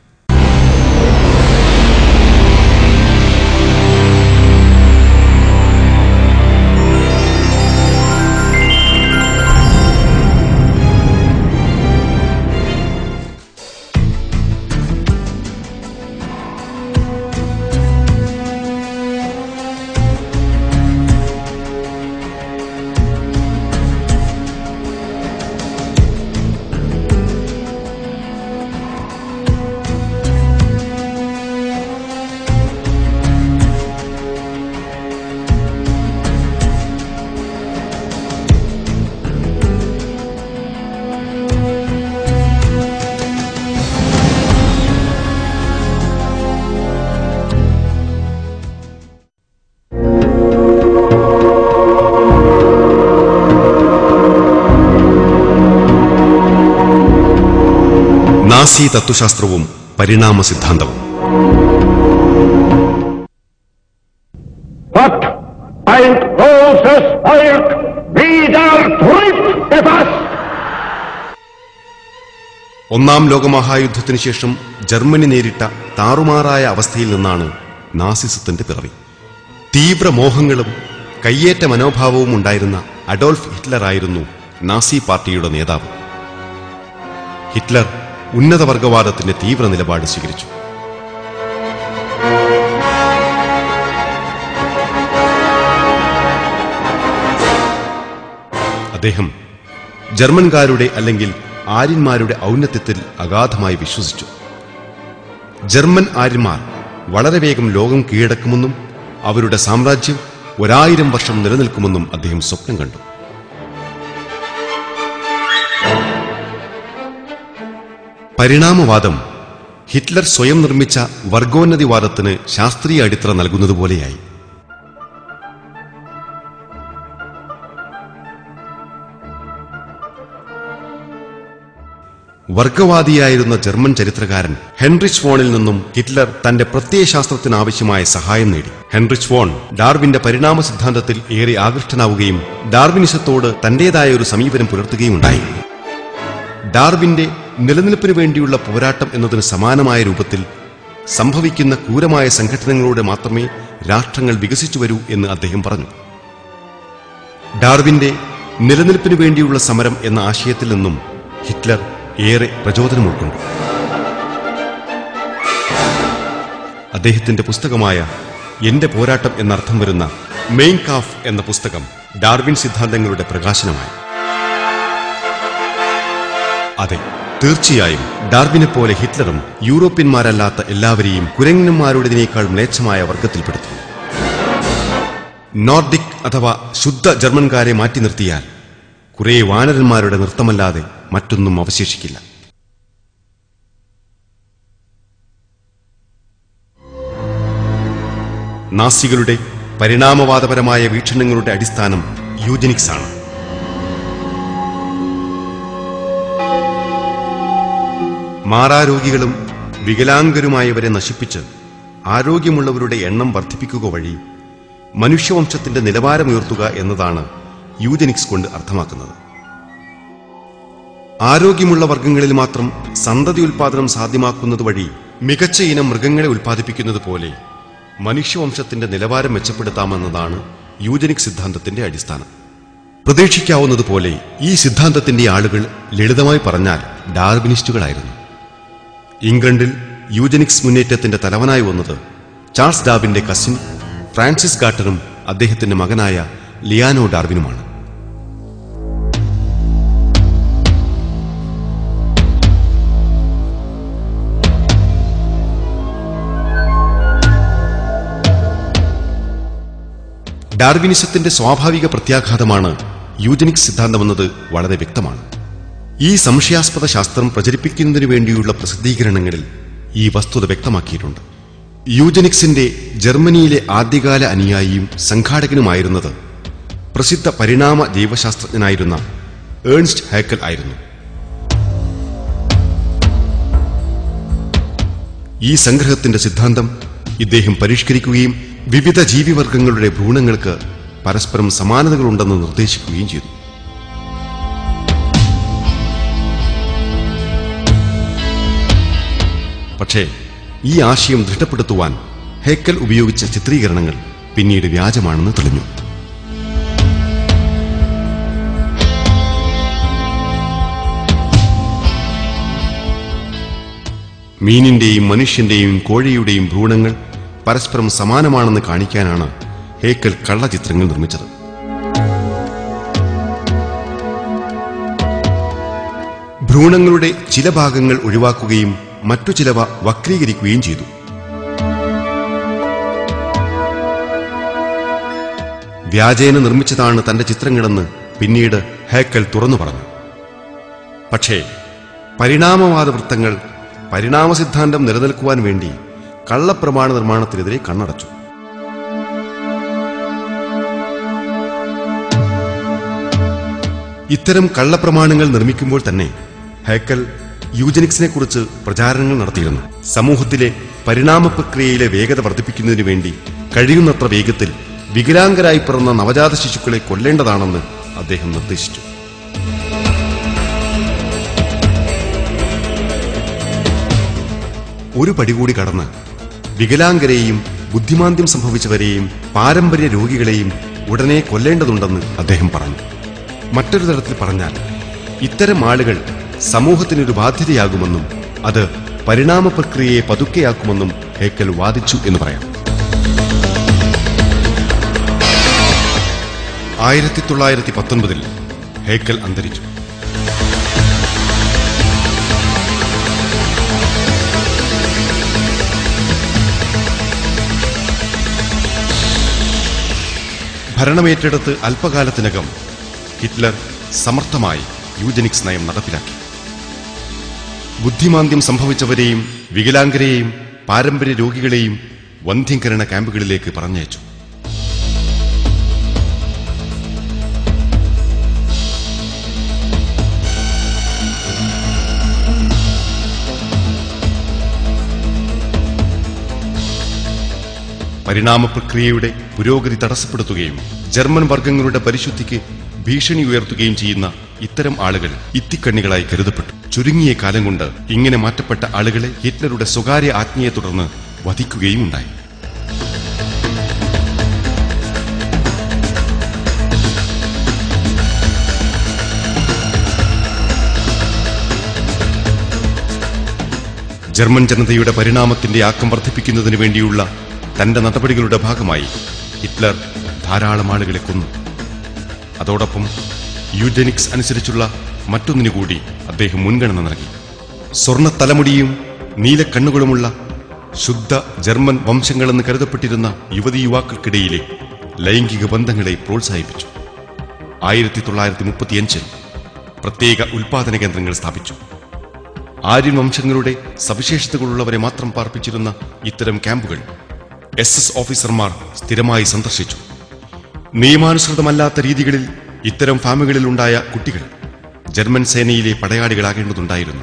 നാസി തത്വശാസ്ത്രവും പരിണാമ സിദ്ധാന്തവും
Gott, ein großes Volk wieder trifft etwas.
ഒന്നാം ലോകമഹായുദ്ധത്തിനു ശേഷം ജർമ്മനി നേരിട്ട താറുമാറായ അവസ്ഥയിൽ നിന്നാണ് നാസിസത്തിന്റെ പിറവി തീവ്ര മോഹങ്ങളും കയ്യേറ്റ മനോഭാവവും ഉണ്ടായിരുന്ന അഡോൾഫ് ഹിറ്റ്ലർ ആയിരുന്നു നാസി പാർട്ടിയുടെ നേതാവ് ഹിറ്റ്ലർ ഉന്നതവർഗവാദത്തിന്റെ തീവ്ര നിലപാട് സ്വീകരിച്ചു അദ്ദേഹം ജർമ്മൻകാരുടെ അല്ലെങ്കിൽ ആര്യന്മാരുടെ ഔന്നത്യത്തിൽ അഗാധമായി വിശ്വസിച്ചു ജർമ്മൻ ആര്യന്മാർ വളരെ വേഗം ലോകം കീഴടക്കുമെന്നും അവരുടെ സാമ്രാജ്യം ഒരായിരം വർഷം നിലനിൽക്കുമെന്നും അദ്ദേഹം സ്വപ്നം കണ്ടു പരിണാമവാദം ഹിറ്റ്ലർ സ്വയം നിർമ്മിച്ച വർഗോന്നതിവാദത്തിന് ശാസ്ത്രീയ അടിത്തറ നൽകുന്നതുപോലെയായി വർഗവാദിയായിരുന്ന ജർമ്മൻ ചരിത്രകാരൻ ഹെൻറിച്ച് വോണിൽ നിന്നും ഹിറ്റ്ലർ തന്റെ പ്രത്യയശാസ്ത്രത്തിന് ആവശ്യമായ സഹായം നേടി ഹെൻറിച്ച് വോൺ ഡാർവിന്റെ പരിണാമ സിദ്ധാന്തത്തിൽ ഏറെ ആകൃഷ്ടനാവുകയും ഡാർവിനിസത്തോട് തന്റേതായ ഒരു സമീപനം പുലർത്തുകയും ഉണ്ടായി ഡാർവിന്റെ നിലനിൽപ്പിനു വേണ്ടിയുള്ള പോരാട്ടം എന്നതിന് സമാനമായ രൂപത്തിൽ സംഭവിക്കുന്ന ക്രൂരമായ സംഘടനകളോടെ മാത്രമേ രാഷ്ട്രങ്ങൾ വികസിച്ചു വരൂ എന്ന് അദ്ദേഹം പറഞ്ഞു ഡാർവിന്റെ നിലനിൽപ്പിനു വേണ്ടിയുള്ള സമരം എന്ന ആശയത്തിൽ നിന്നും ഹിറ്റ്ലർ ഏറെ പ്രചോദനം ഉൾക്കൊണ്ടു അദ്ദേഹത്തിന്റെ പുസ്തകമായ എന്റെ പോരാട്ടം എന്നർത്ഥം വരുന്ന മെയിൻ കാഫ് എന്ന പുസ്തകം ഡാർവിൻ സിദ്ധാന്തങ്ങളുടെ പ്രകാശനമായി അതെ തീർച്ചയായും ഡാർവിനെ പോലെ ഹിറ്റ്ലറും യൂറോപ്യന്മാരല്ലാത്ത എല്ലാവരെയും കുരങ്ങന്മാരുടേതിനേക്കാൾ മ്ലേച്ഛമായ വർഗത്തിൽപ്പെടുത്തുന്നു നോർഡിക് അഥവാ ശുദ്ധ ജർമ്മൻകാരെ മാറ്റി നിർത്തിയാൽ കുറെ വാനരന്മാരുടെ നൃത്തമല്ലാതെ മറ്റൊന്നും അവശേഷിക്കില്ല നാസികളുടെ പരിണാമവാദപരമായ വീക്ഷണങ്ങളുടെ അടിസ്ഥാനം യൂജനിക്സ് ആണ് മാറാരോഗികളും വികലാംഗരുമായവരെ നശിപ്പിച്ച് ആരോഗ്യമുള്ളവരുടെ എണ്ണം വർദ്ധിപ്പിക്കുക വഴി മനുഷ്യവംശത്തിന്റെ നിലവാരമുയർത്തുക എന്നതാണ് യൂജനിക്സ് കൊണ്ട് അർത്ഥമാക്കുന്നത് ആരോഗ്യമുള്ള വർഗങ്ങളിൽ മാത്രം സന്തതി ഉൽപാദനം സാധ്യമാക്കുന്നത് വഴി മികച്ച ഇനം മൃഗങ്ങളെ ഉൽപ്പാദിപ്പിക്കുന്നത് പോലെ മനുഷ്യവംശത്തിന്റെ നിലവാരം മെച്ചപ്പെടുത്താമെന്നതാണ് യൂജനിക് സിദ്ധാന്തത്തിന്റെ അടിസ്ഥാനം പ്രതീക്ഷിക്കാവുന്നതുപോലെ ഈ സിദ്ധാന്തത്തിന്റെ ആളുകൾ ലളിതമായി പറഞ്ഞാൽ ഡാർവിനിസ്റ്റുകളായിരുന്നു ഇംഗ്ലണ്ടിൽ യൂജനിക്സ് മുന്നേറ്റത്തിന്റെ തലവനായി വന്നത് ചാൾസ് ഡാർവിന്റെ കസിൻ ഫ്രാൻസിസ് ഗാട്ടറും അദ്ദേഹത്തിന്റെ മകനായ ലിയാനോ ഡാർവിനുമാണ് ഡാർവിനിസത്തിന്റെ സ്വാഭാവിക പ്രത്യാഘാതമാണ് യൂജനിക്സ് സിദ്ധാന്തമെന്നത് വളരെ വ്യക്തമാണ് ഈ സംശയാസ്പദ ശാസ്ത്രം പ്രചരിപ്പിക്കുന്നതിനു വേണ്ടിയുള്ള പ്രസിദ്ധീകരണങ്ങളിൽ ഈ വസ്തുത വ്യക്തമാക്കിയിട്ടുണ്ട് യൂജനിക്സിന്റെ ജർമ്മനിയിലെ ആദ്യകാല അനുയായിയും സംഘാടകനുമായിരുന്നത് പ്രസിദ്ധ പരിണാമ ജൈവശാസ്ത്രജ്ഞനായിരുന്ന ഏൺസ്റ്റ് ഹേക്കൽ ആയിരുന്നു ഈ സംഗ്രഹത്തിന്റെ സിദ്ധാന്തം ഇദ്ദേഹം പരിഷ്കരിക്കുകയും വിവിധ ജീവിവർഗങ്ങളുടെ ഭ്രൂണങ്ങൾക്ക് പരസ്പരം സമാനതകളുണ്ടെന്ന് നിർദ്ദേശിക്കുകയും ചെയ്തു പക്ഷേ ഈ ആശയം ദൃഢപ്പെടുത്തുവാൻ ഹേക്കൽ ഉപയോഗിച്ച ചിത്രീകരണങ്ങൾ പിന്നീട് വ്യാജമാണെന്ന് തെളിഞ്ഞു മീനിന്റെയും മനുഷ്യന്റെയും കോഴിയുടെയും ഭ്രൂണങ്ങൾ പരസ്പരം സമാനമാണെന്ന് കാണിക്കാനാണ് ഹേക്കൽ കള്ളചിത്രങ്ങൾ നിർമ്മിച്ചത് ഭ്രൂണങ്ങളുടെ ചില ഭാഗങ്ങൾ ഒഴിവാക്കുകയും മറ്റു ചിലവ വക്രീകരിക്കുകയും ചെയ്തു വ്യാജേന നിർമ്മിച്ചതാണ് തന്റെ ചിത്രങ്ങളെന്ന് പിന്നീട് ഹേക്കൽ തുറന്നു പറഞ്ഞു പക്ഷേ പരിണാമവാദ വൃത്തങ്ങൾ പരിണാമ സിദ്ധാന്തം നിലനിൽക്കുവാൻ വേണ്ടി കള്ളപ്രമാണ നിർമ്മാണത്തിനെതിരെ കണ്ണടച്ചു ഇത്തരം കള്ളപ്രമാണങ്ങൾ നിർമ്മിക്കുമ്പോൾ തന്നെ ഹേക്കൽ യൂജനിക്സിനെ കുറിച്ച് പ്രചാരണങ്ങൾ നടത്തിയിരുന്നു സമൂഹത്തിലെ പരിണാമ പ്രക്രിയയിലെ വേഗത വർദ്ധിപ്പിക്കുന്നതിനു വേണ്ടി കഴിയുന്നത്ര വേഗത്തിൽ വികലാംഗരായി പിറന്ന നവജാത ശിശുക്കളെ കൊല്ലേണ്ടതാണെന്ന് അദ്ദേഹം നിർദ്ദേശിച്ചു ഒരു പടി കൂടി കടന്ന് വികലാംഗരെയും ബുദ്ധിമാന്ദ്യം സംഭവിച്ചവരെയും പാരമ്പര്യ രോഗികളെയും ഉടനെ കൊല്ലേണ്ടതുണ്ടെന്ന് അദ്ദേഹം പറഞ്ഞു മറ്റൊരു തരത്തിൽ പറഞ്ഞാൽ ഇത്തരം ആളുകൾ സമൂഹത്തിനൊരു ബാധ്യതയാകുമെന്നും അത് പരിണാമ പ്രക്രിയയെ പതുക്കെയാക്കുമെന്നും ഹേക്കൽ വാദിച്ചു എന്ന് പറയാം ആയിരത്തി തൊള്ളായിരത്തി പത്തൊൻപതിൽ ഹേക്കൽ അന്തരിച്ചു ഭരണമേറ്റെടുത്ത് അല്പകാലത്തിനകം ഹിറ്റ്ലർ സമർത്ഥമായി യൂജനിക്സ് നയം നടപ്പിലാക്കി ബുദ്ധിമാന്ദ്യം സംഭവിച്ചവരെയും വികലാംഗരെയും പാരമ്പര്യ രോഗികളെയും വന്ധ്യംകരണ ക്യാമ്പുകളിലേക്ക് പറഞ്ഞയച്ചു പരിണാമ പ്രക്രിയയുടെ പുരോഗതി തടസ്സപ്പെടുത്തുകയും ജർമ്മൻ വർഗങ്ങളുടെ പരിശുദ്ധിക്ക് ഭീഷണി ഉയർത്തുകയും ചെയ്യുന്ന ഇത്തരം ആളുകൾ ഇത്തിക്കണ്ണികളായി കരുതപ്പെട്ടു ചുരുങ്ങിയ കാലം കൊണ്ട് ഇങ്ങനെ മാറ്റപ്പെട്ട ആളുകളെ ഹിറ്റ്ലറുടെ സ്വകാര്യ ആജ്ഞയെ തുടർന്ന് വധിക്കുകയും ഉണ്ടായി ജർമ്മൻ ജനതയുടെ പരിണാമത്തിന്റെ ആക്കം വർദ്ധിപ്പിക്കുന്നതിന് വേണ്ടിയുള്ള തന്റെ നടപടികളുടെ ഭാഗമായി ഹിറ്റ്ലർ ധാരാളം ആളുകളെ കൊന്നു അതോടൊപ്പം യൂജനിക്സ് അനുസരിച്ചുള്ള മറ്റൊന്നിനു കൂടി അദ്ദേഹം മുൻഗണന നൽകി സ്വർണ്ണ തലമുടിയും നീല കണ്ണുകളുമുള്ള ശുദ്ധ ജർമ്മൻ വംശങ്ങളെന്ന് കരുതപ്പെട്ടിരുന്ന യുവതി യുവാക്കൾക്കിടയിലെ ലൈംഗിക ബന്ധങ്ങളെ പ്രോത്സാഹിപ്പിച്ചു ആയിരത്തി തൊള്ളായിരത്തി മുപ്പത്തിയഞ്ചിൽ പ്രത്യേക ഉൽപാദന കേന്ദ്രങ്ങൾ സ്ഥാപിച്ചു ആര്യൻ വംശങ്ങളുടെ സവിശേഷതകളുള്ളവരെ മാത്രം പാർപ്പിച്ചിരുന്ന ഇത്തരം ക്യാമ്പുകൾ എസ് എസ് ഓഫീസർമാർ സ്ഥിരമായി സന്ദർശിച്ചു നിയമാനുസൃതമല്ലാത്ത രീതികളിൽ ഇത്തരം ഫാമുകളിൽ ഉണ്ടായ കുട്ടികൾ ജർമ്മൻ സേനയിലെ പടയാളികളാകേണ്ടതുണ്ടായിരുന്നു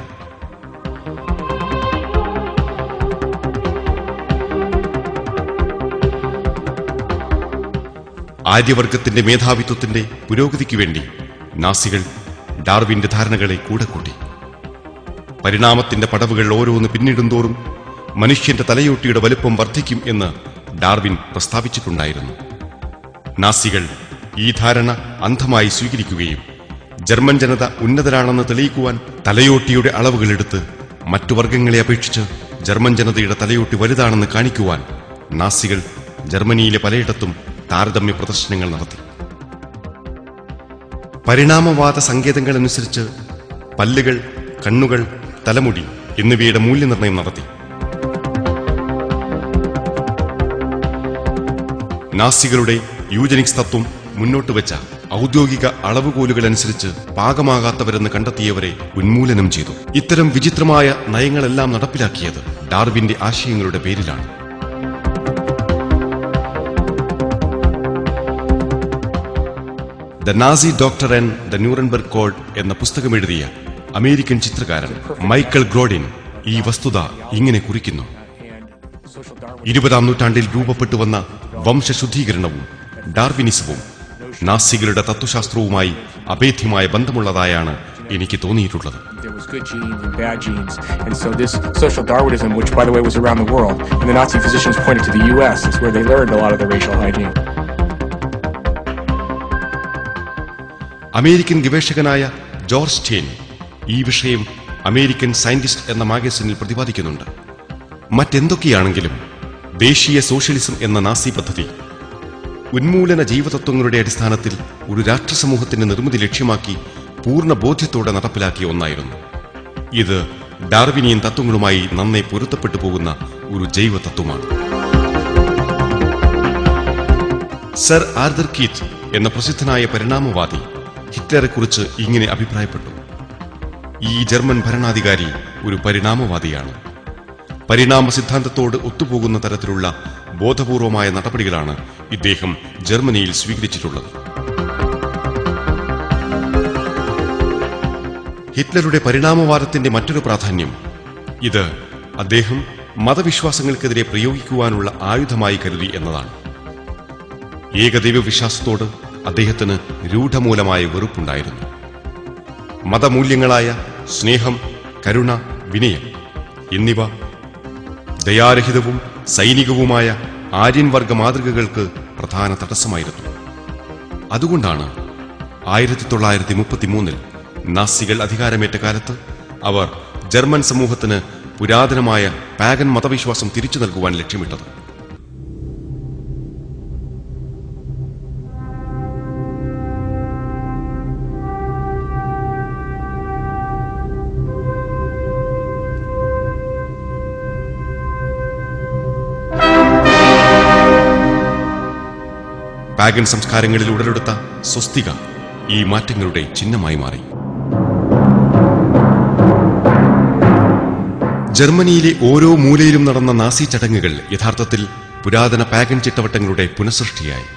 ആര്യവർഗത്തിന്റെ മേധാവിത്വത്തിന്റെ പുരോഗതിക്ക് വേണ്ടി നാസികൾ ഡാർവിന്റെ ധാരണകളെ കൂടെ കൂട്ടി പരിണാമത്തിന്റെ പടവുകൾ ഓരോന്ന് പിന്നിടുന്തോറും മനുഷ്യന്റെ തലയോട്ടിയുടെ വലുപ്പം വർദ്ധിക്കും എന്ന് ഡാർവിൻ പ്രസ്താവിച്ചിട്ടുണ്ടായിരുന്നു നാസികൾ ഈ ധാരണ അന്ധമായി സ്വീകരിക്കുകയും ജർമ്മൻ ജനത ഉന്നതരാണെന്ന് തെളിയിക്കുവാൻ തലയോട്ടിയുടെ അളവുകളെടുത്ത് മറ്റു വർഗങ്ങളെ അപേക്ഷിച്ച് ജർമ്മൻ ജനതയുടെ തലയോട്ടി വലുതാണെന്ന് കാണിക്കുവാൻ നാസികൾ ജർമ്മനിയിലെ പലയിടത്തും താരതമ്യ പ്രദർശനങ്ങൾ നടത്തി പരിണാമവാദ സങ്കേതങ്ങൾ അനുസരിച്ച് പല്ലുകൾ കണ്ണുകൾ തലമുടി എന്നിവയുടെ മൂല്യനിർണ്ണയം നടത്തി നാസികളുടെ യൂജനിക്സ് തത്വം മുന്നോട്ട് വെച്ച ഔദ്യോഗിക അളവുകോലുകൾ അനുസരിച്ച് പാകമാകാത്തവരെന്ന് കണ്ടെത്തിയവരെ ഉന്മൂലനം ചെയ്തു ഇത്തരം വിചിത്രമായ നയങ്ങളെല്ലാം നടപ്പിലാക്കിയത് ഡാർവിന്റെ ആശയങ്ങളുടെ പേരിലാണ് the Nazi doctor and the Nuremberg code എന്ന പുസ്തകം എഴുതിയ അമേരിക്കൻ ചിത്രകാരൻ മൈക്കൽ ഗ്രോഡിൻ ഈ വസ്തുത ഇങ്ങനെ കുറിക്കുന്നു ഇരുപതാം നൂറ്റാണ്ടിൽ രൂപപ്പെട്ടു വന്ന വംശശുദ്ധീകരണവും ഡാർവിനിസവും നാസികളുടെ തത്വശാസ്ത്രവുമായി അഭേദ്യമായ ബന്ധമുള്ളതായാണ് എനിക്ക് തോന്നിയിട്ടുള്ളത്
There was good genes and bad genes. And so this social Darwinism, which by the way was around the world, and the Nazi physicians pointed to the US as where they learned a lot of the racial hygiene.
American ഗവേഷകനായ George ടെയിൻ ഈ വിഷയം American scientist എന്ന മാഗസിനിൽ പ്രതിപാദിക്കുന്നുണ്ട് മറ്റെന്തൊക്കെയാണെങ്കിലും ദേശീയ socialism എന്ന Nazi പദ്ധതി ഉന്മൂലന ജീവതത്വങ്ങളുടെ അടിസ്ഥാനത്തിൽ ഒരു രാഷ്ട്രസമൂഹത്തിന്റെ നിർമ്മിതി ലക്ഷ്യമാക്കി പൂർണ്ണ ബോധ്യത്തോടെ നടപ്പിലാക്കിയ ഒന്നായിരുന്നു ഇത് ഡാർവിനിയൻ തത്വങ്ങളുമായി നന്നേ പൊരുത്തപ്പെട്ടു പോകുന്ന ഒരു ജൈവ തത്വമാണ് സർ ആർദർ കീത്ത് എന്ന പ്രസിദ്ധനായ പരിണാമവാദി ഹിറ്റ്ലറെക്കുറിച്ച് ഇങ്ങനെ അഭിപ്രായപ്പെട്ടു ഈ ജർമ്മൻ ഭരണാധികാരി ഒരു പരിണാമവാദിയാണ് പരിണാമ സിദ്ധാന്തത്തോട് ഒത്തുപോകുന്ന തരത്തിലുള്ള ബോധപൂർവമായ നടപടികളാണ് ഇദ്ദേഹം ജർമ്മനിയിൽ സ്വീകരിച്ചിട്ടുള്ളത് ഹിറ്റ്ലറുടെ പരിണാമവാദത്തിന്റെ മറ്റൊരു പ്രാധാന്യം ഇത് അദ്ദേഹം മതവിശ്വാസങ്ങൾക്കെതിരെ പ്രയോഗിക്കുവാനുള്ള ആയുധമായി കരുതി എന്നതാണ് ഏകദൈവ വിശ്വാസത്തോട് അദ്ദേഹത്തിന് രൂഢമൂലമായ വെറുപ്പുണ്ടായിരുന്നു മതമൂല്യങ്ങളായ സ്നേഹം കരുണ വിനയം എന്നിവ ദയാരഹിതവും സൈനികവുമായ ആര്യൻ വർഗ മാതൃകകൾക്ക് പ്രധാന തടസ്സമായിരുന്നു അതുകൊണ്ടാണ് ആയിരത്തി തൊള്ളായിരത്തി മുപ്പത്തിമൂന്നിൽ നാസികൾ അധികാരമേറ്റ കാലത്ത് അവർ ജർമ്മൻ സമൂഹത്തിന് പുരാതനമായ പാഗൻ മതവിശ്വാസം തിരിച്ചു നൽകുവാൻ ലക്ഷ്യമിട്ടത് പാഗൻ സംസ്കാരങ്ങളിൽ ഉടലെടുത്ത സ്വസ്തിക ഈ മാറ്റങ്ങളുടെ ചിഹ്നമായി മാറി ജർമ്മനിയിലെ ഓരോ മൂലയിലും നടന്ന നാസി ചടങ്ങുകൾ യഥാർത്ഥത്തിൽ പുരാതന പാഗൻ ചിട്ടവട്ടങ്ങളുടെ പുനഃസൃഷ്ടിയായി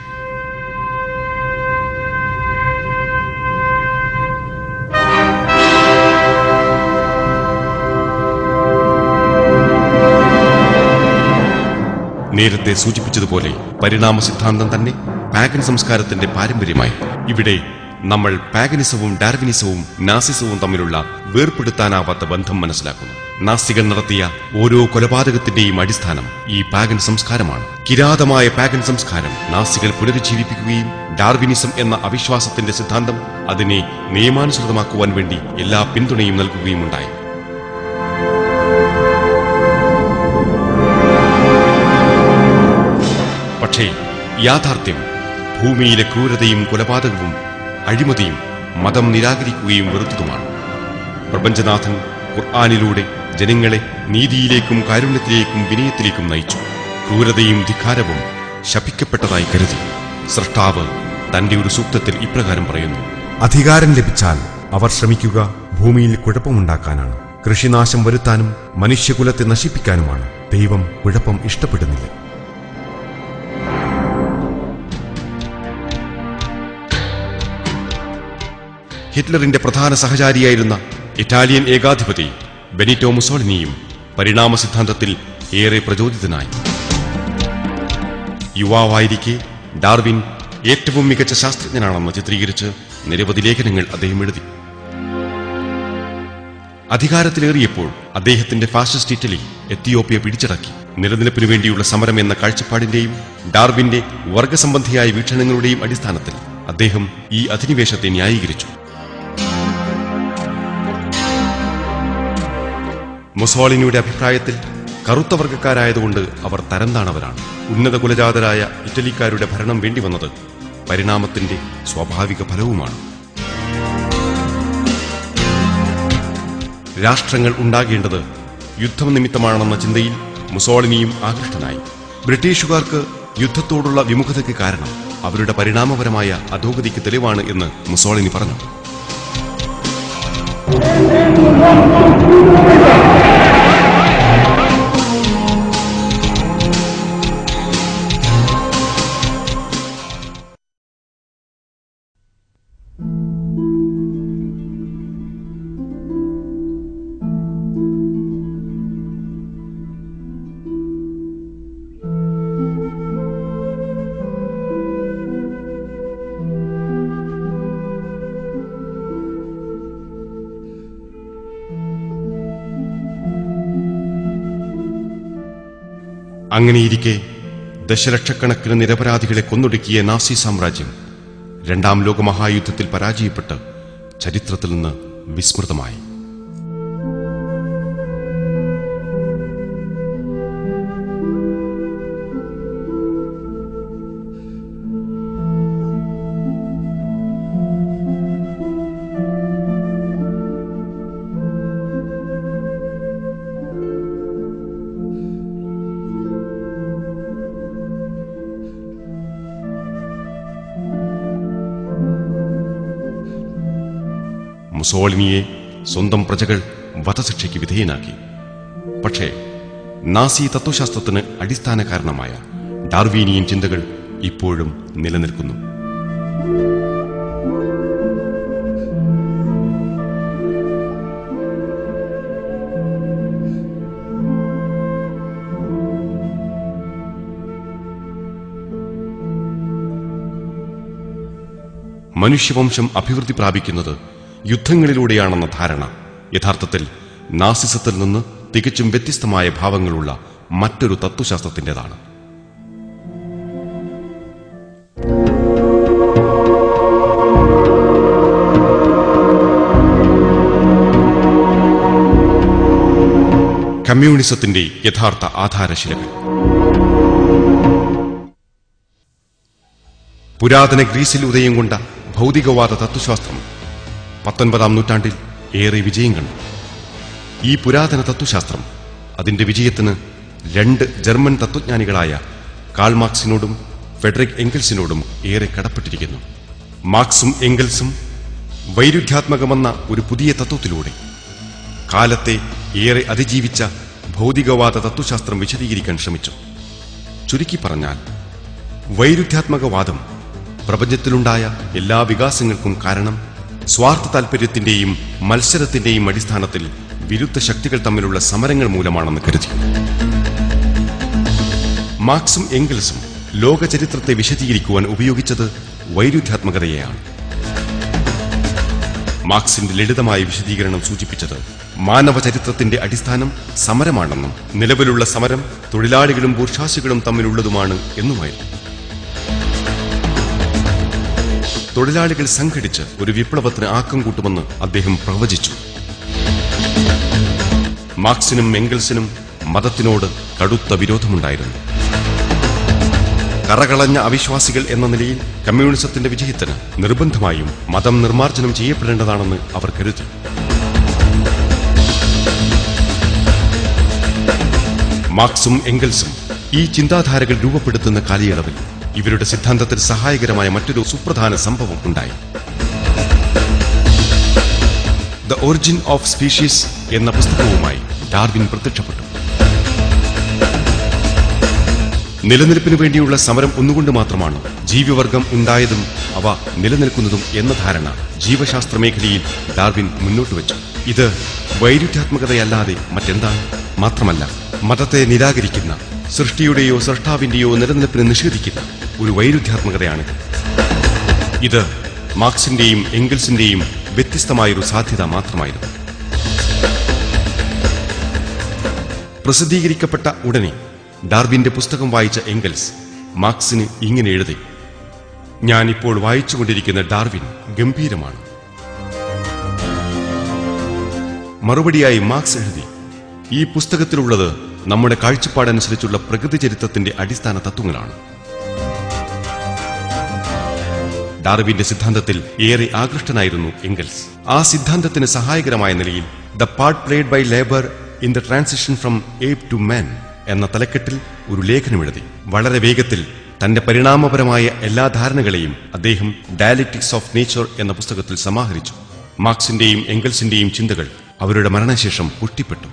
നേരത്തെ സൂചിപ്പിച്ചതുപോലെ പരിണാമ സിദ്ധാന്തം തന്നെ പാഗൻ സംസ്കാരത്തിന്റെ പാരമ്പര്യമായി ഇവിടെ നമ്മൾ പാഗനിസവും ഡാർവിനിസവും നാസിസവും തമ്മിലുള്ള വേർപെടുത്താനാവാത്ത ബന്ധം മനസ്സിലാക്കുന്നു നാസികൾ നടത്തിയ ഓരോ കൊലപാതകത്തിന്റെയും അടിസ്ഥാനം ഈ പാഗൻ സംസ്കാരമാണ് കിരാതമായ പാഗൻ സംസ്കാരം നാസികൾ പുനരുജ്ജീവിപ്പിക്കുകയും ഡാർവിനിസം എന്ന അവിശ്വാസത്തിന്റെ സിദ്ധാന്തം അതിനെ നിയമാനുസൃതമാക്കുവാൻ വേണ്ടി എല്ലാ പിന്തുണയും നൽകുകയും ഉണ്ടായി പക്ഷേ യാഥാർത്ഥ്യം ഭൂമിയിലെ ക്രൂരതയും കൊലപാതകവും അഴിമതിയും മതം നിരാകരിക്കുകയും വെറുത്തതുമാണ് പ്രപഞ്ചനാഥൻ ഖുർആാനിലൂടെ ജനങ്ങളെ നീതിയിലേക്കും കാരുണ്യത്തിലേക്കും വിനയത്തിലേക്കും നയിച്ചു ക്രൂരതയും ധിക്കാരവും ശപിക്കപ്പെട്ടതായി കരുതി സൃഷ്ടാവ് തന്റെ ഒരു സൂക്തത്തിൽ ഇപ്രകാരം പറയുന്നു
അധികാരം ലഭിച്ചാൽ അവർ ശ്രമിക്കുക ഭൂമിയിൽ കുഴപ്പമുണ്ടാക്കാനാണ് കൃഷിനാശം വരുത്താനും മനുഷ്യകുലത്തെ നശിപ്പിക്കാനുമാണ് ദൈവം കുഴപ്പം ഇഷ്ടപ്പെടുന്നില്ല
ഹിറ്റ്ലറിന്റെ പ്രധാന സഹചാരിയായിരുന്ന ഇറ്റാലിയൻ ഏകാധിപതി ബെനിറ്റോ മുസോളിനിയും പരിണാമ സിദ്ധാന്തത്തിൽ ഏറെ പ്രചോദിതനായി യുവാവായിരിക്കെ ഡാർവിൻ ഏറ്റവും മികച്ച ശാസ്ത്രജ്ഞനാണെന്ന് ചിത്രീകരിച്ച് നിരവധി ലേഖനങ്ങൾ അദ്ദേഹം എഴുതി അധികാരത്തിലേറിയപ്പോൾ അദ്ദേഹത്തിന്റെ ഫാസിസ്റ്റ് ഇറ്റലി എത്തിയോപ്യ പിടിച്ചടക്കി നിലനിൽപ്പിനു വേണ്ടിയുള്ള സമരം എന്ന കാഴ്ചപ്പാടിന്റെയും ഡാർവിന്റെ വർഗസംബന്ധിയായ വീക്ഷണങ്ങളുടെയും അടിസ്ഥാനത്തിൽ അദ്ദേഹം ഈ അധിനിവേശത്തെ ന്യായീകരിച്ചു മുസോളിനിയുടെ അഭിപ്രായത്തിൽ കറുത്ത വർഗക്കാരായതുകൊണ്ട് അവർ തരംതാണവരാണ് ഉന്നത കുലജാതരായ ഇറ്റലിക്കാരുടെ ഭരണം വേണ്ടിവന്നത് പരിണാമത്തിന്റെ സ്വാഭാവിക ഫലവുമാണ് രാഷ്ട്രങ്ങൾ ഉണ്ടാകേണ്ടത് യുദ്ധം നിമിത്തമാണെന്ന ചിന്തയിൽ മുസോളിനിയും ആകൃഷ്ടനായി ബ്രിട്ടീഷുകാർക്ക് യുദ്ധത്തോടുള്ള വിമുഖതയ്ക്ക് കാരണം അവരുടെ പരിണാമപരമായ അധോഗതിക്ക് തെളിവാണ് എന്ന് മുസോളിനി പറഞ്ഞു അങ്ങനെയിരിക്കെ ദശലക്ഷക്കണക്കിന് നിരപരാധികളെ കൊന്നൊടുക്കിയ നാസി സാമ്രാജ്യം രണ്ടാം ലോകമഹായുദ്ധത്തിൽ പരാജയപ്പെട്ട് ചരിത്രത്തിൽ നിന്ന് വിസ്മൃതമായി മുസോളിനിയെ സ്വന്തം പ്രജകൾ വധശിക്ഷയ്ക്ക് വിധേയനാക്കി പക്ഷേ നാസി തത്വശാസ്ത്രത്തിന് അടിസ്ഥാന കാരണമായ ഡാർവീനിയൻ ചിന്തകൾ ഇപ്പോഴും നിലനിൽക്കുന്നു മനുഷ്യവംശം അഭിവൃദ്ധി പ്രാപിക്കുന്നത് യുദ്ധങ്ങളിലൂടെയാണെന്ന ധാരണ യഥാർത്ഥത്തിൽ നാസിസത്തിൽ നിന്ന് തികച്ചും വ്യത്യസ്തമായ ഭാവങ്ങളുള്ള മറ്റൊരു തത്വശാസ്ത്രത്തിൻ്റെതാണ് കമ്മ്യൂണിസത്തിന്റെ യഥാർത്ഥ ആധാരശിലകൾ പുരാതന ഗ്രീസിൽ ഉദയം കൊണ്ട ഭൗതികവാദ തത്വശാസ്ത്രം പത്തൊൻപതാം നൂറ്റാണ്ടിൽ ഏറെ വിജയം കണ്ടു ഈ പുരാതന തത്വശാസ്ത്രം അതിന്റെ വിജയത്തിന് രണ്ട് ജർമ്മൻ തത്വജ്ഞാനികളായ കാൾ മാർക്സിനോടും ഫെഡറിക് എംഗൽസിനോടും ഏറെ കടപ്പെട്ടിരിക്കുന്നു മാർക്സും എംഗൽസും വൈരുദ്ധ്യാത്മകമെന്ന ഒരു പുതിയ തത്വത്തിലൂടെ കാലത്തെ ഏറെ അതിജീവിച്ച ഭൗതികവാദ തത്വശാസ്ത്രം വിശദീകരിക്കാൻ ശ്രമിച്ചു ചുരുക്കി പറഞ്ഞാൽ വൈരുദ്ധ്യാത്മകവാദം പ്രപഞ്ചത്തിലുണ്ടായ എല്ലാ വികാസങ്ങൾക്കും കാരണം സ്വാർത്ഥ താൽപര്യത്തിന്റെയും മത്സരത്തിന്റെയും അടിസ്ഥാനത്തിൽ വിരുദ്ധ ശക്തികൾ തമ്മിലുള്ള സമരങ്ങൾ മൂലമാണെന്ന് കരുതി മാർക്സും എംഗൽസും ലോകചരിത്രത്തെ വിശദീകരിക്കുവാൻ ഉപയോഗിച്ചത് വൈരുദ്ധ്യാത്മകതയെയാണ് മാർക്സിന്റെ ലളിതമായ വിശദീകരണം സൂചിപ്പിച്ചത് മാനവ ചരിത്രത്തിന്റെ അടിസ്ഥാനം സമരമാണെന്നും നിലവിലുള്ള സമരം തൊഴിലാളികളും ബൂർഷാസികളും തമ്മിലുള്ളതുമാണ് എന്നുമായിരുന്നു തൊഴിലാളികൾ സംഘടിച്ച് ഒരു വിപ്ലവത്തിന് ആക്കം കൂട്ടുമെന്ന് അദ്ദേഹം പ്രവചിച്ചു മാർക്സിനും എംഗൽസിനും മതത്തിനോട് കടുത്ത വിരോധമുണ്ടായിരുന്നു കറകളഞ്ഞ അവിശ്വാസികൾ എന്ന നിലയിൽ കമ്മ്യൂണിസത്തിന്റെ വിജയത്തിന് നിർബന്ധമായും മതം നിർമ്മാർജ്ജനം ചെയ്യപ്പെടേണ്ടതാണെന്ന് അവർ കരുതി മാർക്സും എംഗൽസും ഈ ചിന്താധാരകൾ രൂപപ്പെടുത്തുന്ന കാലയളവിൽ ഇവരുടെ സിദ്ധാന്തത്തിൽ സഹായകരമായ മറ്റൊരു സുപ്രധാന സംഭവം ഉണ്ടായി ദ ഒറിജിൻ ഓഫ് സ്പീഷീസ് എന്ന പുസ്തകവുമായി ഡാർവിൻ പ്രത്യക്ഷപ്പെട്ടു നിലനിൽപ്പിനു വേണ്ടിയുള്ള സമരം ഒന്നുകൊണ്ട് മാത്രമാണ് ജീവിവർഗം ഉണ്ടായതും അവ നിലനിൽക്കുന്നതും എന്ന ധാരണ ജീവശാസ്ത്ര മേഖലയിൽ ഡാർവിൻ മുന്നോട്ട് വെച്ചു ഇത് വൈരുദ്ധ്യാത്മകതയല്ലാതെ മറ്റെന്താണ് മാത്രമല്ല മതത്തെ നിരാകരിക്കുന്ന സൃഷ്ടിയുടെയോ സൃഷ്ടാവിന്റെയോ നിലനിൽപ്പിനെ നിഷേധിക്കുന്ന ഒരു വൈരുദ്ധ്യാത്മകതയാണിത് ഇത് മാർക്സിന്റെയും എംഗൽസിന്റെയും വ്യത്യസ്തമായൊരു സാധ്യത മാത്രമായിരുന്നു പ്രസിദ്ധീകരിക്കപ്പെട്ട ഉടനെ ഡാർവിന്റെ പുസ്തകം വായിച്ച എംഗൽസ് മാർക്സിന് ഇങ്ങനെ എഴുതി ഞാൻ ഇപ്പോൾ വായിച്ചുകൊണ്ടിരിക്കുന്ന ഡാർവിൻ ഗംഭീരമാണ് മറുപടിയായി മാർക്സ് എഴുതി ഈ പുസ്തകത്തിലുള്ളത് നമ്മുടെ കാഴ്ചപ്പാടനുസരിച്ചുള്ള പ്രകൃതി ചരിത്രത്തിന്റെ അടിസ്ഥാന തത്വങ്ങളാണ് ഡാർവിന്റെ സിദ്ധാന്തത്തിൽ ഏറെ ആകൃഷ്ടനായിരുന്നു എംഗൽസ് ആ സിദ്ധാന്തത്തിന് സഹായകരമായ നിലയിൽ the part played by labour in the transition from ape to man എന്ന തലക്കെട്ടിൽ ഒരു ലേഖനമെഴുതി വളരെ വേഗത്തിൽ തന്റെ പരിണാമപരമായ എല്ലാ ധാരണകളെയും അദ്ദേഹം ഡയലക്ടിക്സ് ഓഫ് നേച്ചർ എന്ന പുസ്തകത്തിൽ സമാഹരിച്ചു മാർക്സിന്റെയും എംഗൽസിന്റെയും ചിന്തകൾ അവരുടെ മരണശേഷം പുഷ്ടിപ്പെട്ടു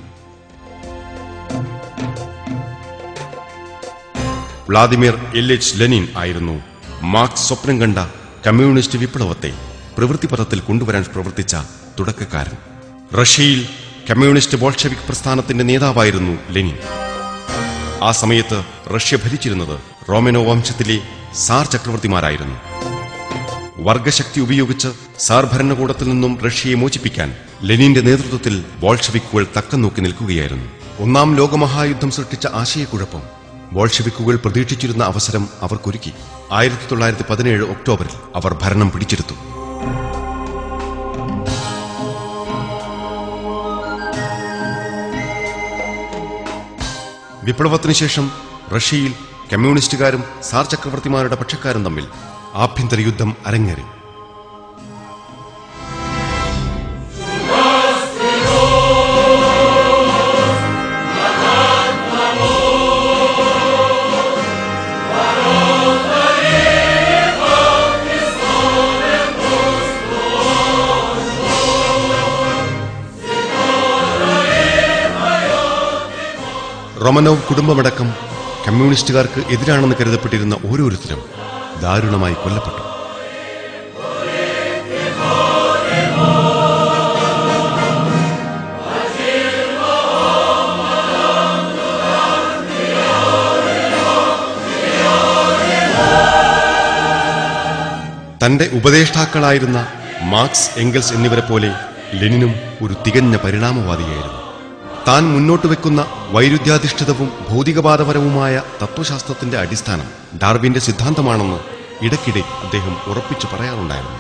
വ്ളാദിമിർ എൽ എച്ച് ലെനിൻ ആയിരുന്നു മാർക്സ് സ്വപ്നം കണ്ട കമ്മ്യൂണിസ്റ്റ് വിപ്ലവത്തെ പ്രവൃത്തിപഥത്തിൽ കൊണ്ടുവരാൻ പ്രവർത്തിച്ച തുടക്കക്കാരൻ റഷ്യയിൽ കമ്മ്യൂണിസ്റ്റ് ബോൾഷെവിക് പ്രസ്ഥാനത്തിന്റെ നേതാവായിരുന്നു ലെനിൻ ആ സമയത്ത് റഷ്യ ഭരിച്ചിരുന്നത് റോമനോ വംശത്തിലെ സാർ ചക്രവർത്തിമാരായിരുന്നു വർഗശക്തി ഉപയോഗിച്ച് സാർ ഭരണകൂടത്തിൽ നിന്നും റഷ്യയെ മോചിപ്പിക്കാൻ ലെനിന്റെ നേതൃത്വത്തിൽ ബോൾഷെവിക്കുകൾ തക്കം നോക്കി നിൽക്കുകയായിരുന്നു ഒന്നാം ലോകമഹായുദ്ധം സൃഷ്ടിച്ച ആശയക്കുഴപ്പം ബോൾഷെവിക്കുകൾ പ്രതീക്ഷിച്ചിരുന്ന അവസരം അവർക്കൊരുക്കി ആയിരത്തി തൊള്ളായിരത്തി പതിനേഴ് ഒക്ടോബറിൽ അവർ ഭരണം പിടിച്ചെടുത്തു വിപ്ലവത്തിനു ശേഷം റഷ്യയിൽ കമ്മ്യൂണിസ്റ്റുകാരും സാർ ചക്രവർത്തിമാരുടെ പക്ഷക്കാരും തമ്മിൽ ആഭ്യന്തര യുദ്ധം അരങ്ങേറി റൊമനോവ് കുടുംബമടക്കം കമ്മ്യൂണിസ്റ്റുകാർക്ക് എതിരാണെന്ന് കരുതപ്പെട്ടിരുന്ന ഓരോരുത്തരും ദാരുണമായി കൊല്ലപ്പെട്ടു തന്റെ ഉപദേഷ്ടാക്കളായിരുന്ന മാർക്സ് എംഗൽസ് എന്നിവരെ പോലെ ലെനിനും ഒരു തികഞ്ഞ പരിണാമവാദിയായിരുന്നു താൻ മുന്നോട്ട് വെക്കുന്ന വൈരുദ്ധ്യാധിഷ്ഠിതവും ഭൗതികവാദപരവുമായ തത്വശാസ്ത്രത്തിന്റെ അടിസ്ഥാനം ഡാർവിന്റെ സിദ്ധാന്തമാണെന്ന് ഇടയ്ക്കിടെ അദ്ദേഹം ഉറപ്പിച്ചു പറയാറുണ്ടായിരുന്നു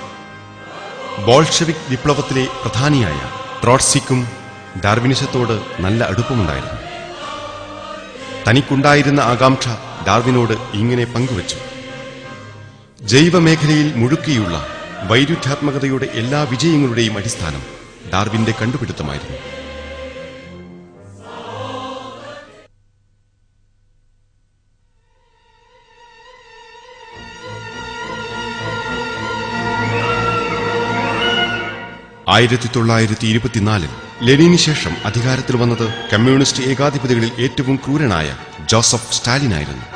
ബോൾഷെവിക് വിപ്ലവത്തിലെ പ്രധാനിയായ ട്രോട്സിക്കും ഡാർവിനിസത്തോട് നല്ല അടുപ്പമുണ്ടായിരുന്നു തനിക്കുണ്ടായിരുന്ന ആകാംക്ഷ ഡാർവിനോട് ഇങ്ങനെ പങ്കുവച്ചു ജൈവമേഖലയിൽ മുഴുക്കിയുള്ള വൈരുദ്ധ്യാത്മകതയുടെ എല്ലാ വിജയങ്ങളുടെയും അടിസ്ഥാനം ഡാർവിന്റെ കണ്ടുപിടുത്തമായിരുന്നു ആയിരത്തി തൊള്ളായിരത്തി ഇരുപത്തിനാലിൽ ലെനിന് ശേഷം അധികാരത്തിൽ വന്നത് കമ്മ്യൂണിസ്റ്റ് ഏകാധിപതികളിൽ ഏറ്റവും ക്രൂരനായ ജോസഫ് സ്റ്റാലിനായിരുന്നു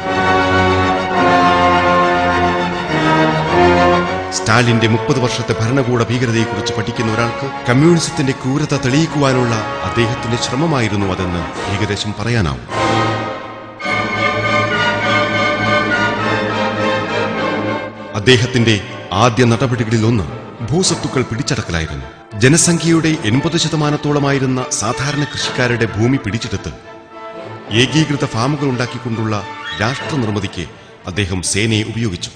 സ്റ്റാലിന്റെ മുപ്പത് വർഷത്തെ ഭരണകൂട ഭീകരതയെക്കുറിച്ച് പഠിക്കുന്ന ഒരാൾക്ക് കമ്മ്യൂണിസത്തിന്റെ ക്രൂരത തെളിയിക്കുവാനുള്ള അദ്ദേഹത്തിന്റെ ശ്രമമായിരുന്നു അതെന്ന് ഏകദേശം പറയാനാവും അദ്ദേഹത്തിന്റെ ആദ്യ നടപടികളിലൊന്ന് ഭൂസ്വത്തുക്കൾ പിടിച്ചടക്കലായിരുന്നു ജനസംഖ്യയുടെ എൺപത് ശതമാനത്തോളമായിരുന്ന സാധാരണ കൃഷിക്കാരുടെ ഭൂമി പിടിച്ചെടുത്ത് ഏകീകൃത ഫാമുകൾ ഉണ്ടാക്കിക്കൊണ്ടുള്ള രാഷ്ട്ര നിർമ്മിതിക്ക് അദ്ദേഹം സേനയെ ഉപയോഗിച്ചു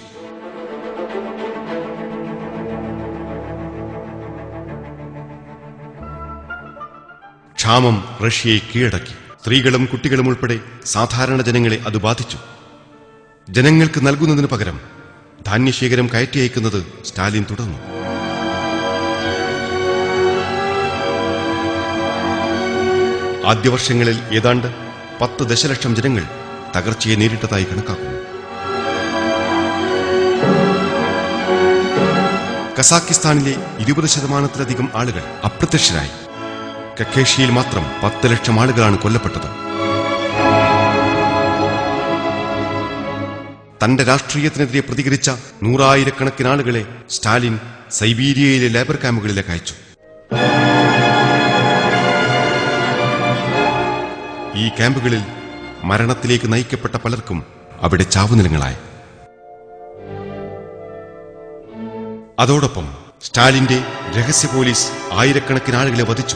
ക്ഷാമം റഷ്യയെ കീഴടക്കി സ്ത്രീകളും കുട്ടികളും ഉൾപ്പെടെ സാധാരണ ജനങ്ങളെ അത് ബാധിച്ചു ജനങ്ങൾക്ക് നൽകുന്നതിന് പകരം ധാന്യശേഖരം കയറ്റി അയക്കുന്നത് സ്റ്റാലിൻ തുടർന്നു ആദ്യ വർഷങ്ങളിൽ ഏതാണ്ട് പത്ത് ദശലക്ഷം ജനങ്ങൾ തകർച്ചയെ നേരിട്ടതായി കണക്കാക്കുന്നു കസാക്കിസ്ഥാനിലെ ഇരുപത് ശതമാനത്തിലധികം ആളുകൾ അപ്രത്യക്ഷരായി കക്കേഷ്യയിൽ മാത്രം പത്ത് ലക്ഷം ആളുകളാണ് കൊല്ലപ്പെട്ടത് തന്റെ രാഷ്ട്രീയത്തിനെതിരെ പ്രതികരിച്ച നൂറായിരക്കണക്കിന് ആളുകളെ സ്റ്റാലിൻ സൈബീരിയയിലെ ലേബർ ക്യാമ്പുകളിലേക്ക് അയച്ചു ഈ ക്യാമ്പുകളിൽ മരണത്തിലേക്ക് നയിക്കപ്പെട്ട പലർക്കും അവിടെ ചാവുനിലങ്ങളായി അതോടൊപ്പം സ്റ്റാലിന്റെ രഹസ്യ പോലീസ് ആയിരക്കണക്കിന് ആളുകളെ വധിച്ചു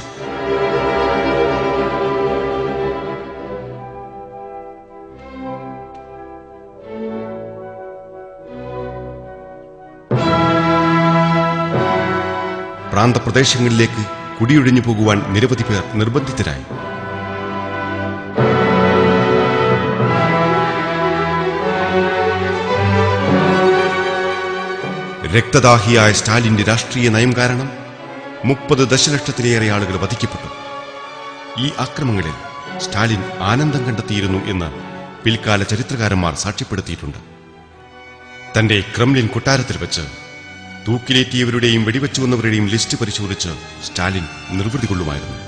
പ്രാന്തപ്രദേശങ്ങളിലേക്ക് കുടിയൊഴിഞ്ഞു പോകുവാൻ നിരവധി പേർ നിർബന്ധിതരായി രക്തദാഹിയായ സ്റ്റാലിന്റെ രാഷ്ട്രീയ നയം കാരണം മുപ്പത് ദശലക്ഷത്തിലേറെ ആളുകൾ വധിക്കപ്പെട്ടു ഈ ആക്രമങ്ങളിൽ സ്റ്റാലിൻ ആനന്ദം കണ്ടെത്തിയിരുന്നു എന്ന് പിൽക്കാല ചരിത്രകാരന്മാർ സാക്ഷ്യപ്പെടുത്തിയിട്ടുണ്ട് തന്റെ ക്രെംലിൻ കൊട്ടാരത്തിൽ വെച്ച് തൂക്കിലേറ്റിയവരുടെയും വെടിവെച്ചു വന്നവരുടെയും ലിസ്റ്റ് പരിശോധിച്ച് സ്റ്റാലിൻ നിർവൃതി കൊള്ളുമായിരുന്നു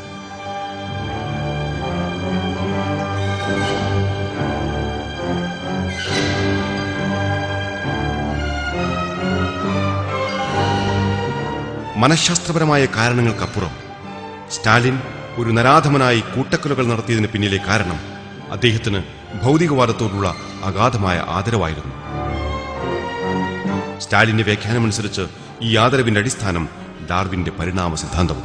മനഃശാസ്ത്രപരമായ കാരണങ്ങൾക്കപ്പുറം സ്റ്റാലിൻ ഒരു നരാധമനായി കൂട്ടക്കൊലകൾ നടത്തിയതിന് പിന്നിലെ കാരണം അദ്ദേഹത്തിന് ഭൗതികവാദത്തോടുള്ള അഗാധമായ ആദരവായിരുന്നു സ്റ്റാലിന്റെ വ്യാഖ്യാനമനുസരിച്ച് ഈ ആദരവിന്റെ അടിസ്ഥാനം ഡാർവിന്റെ പരിണാമ സിദ്ധാന്തവും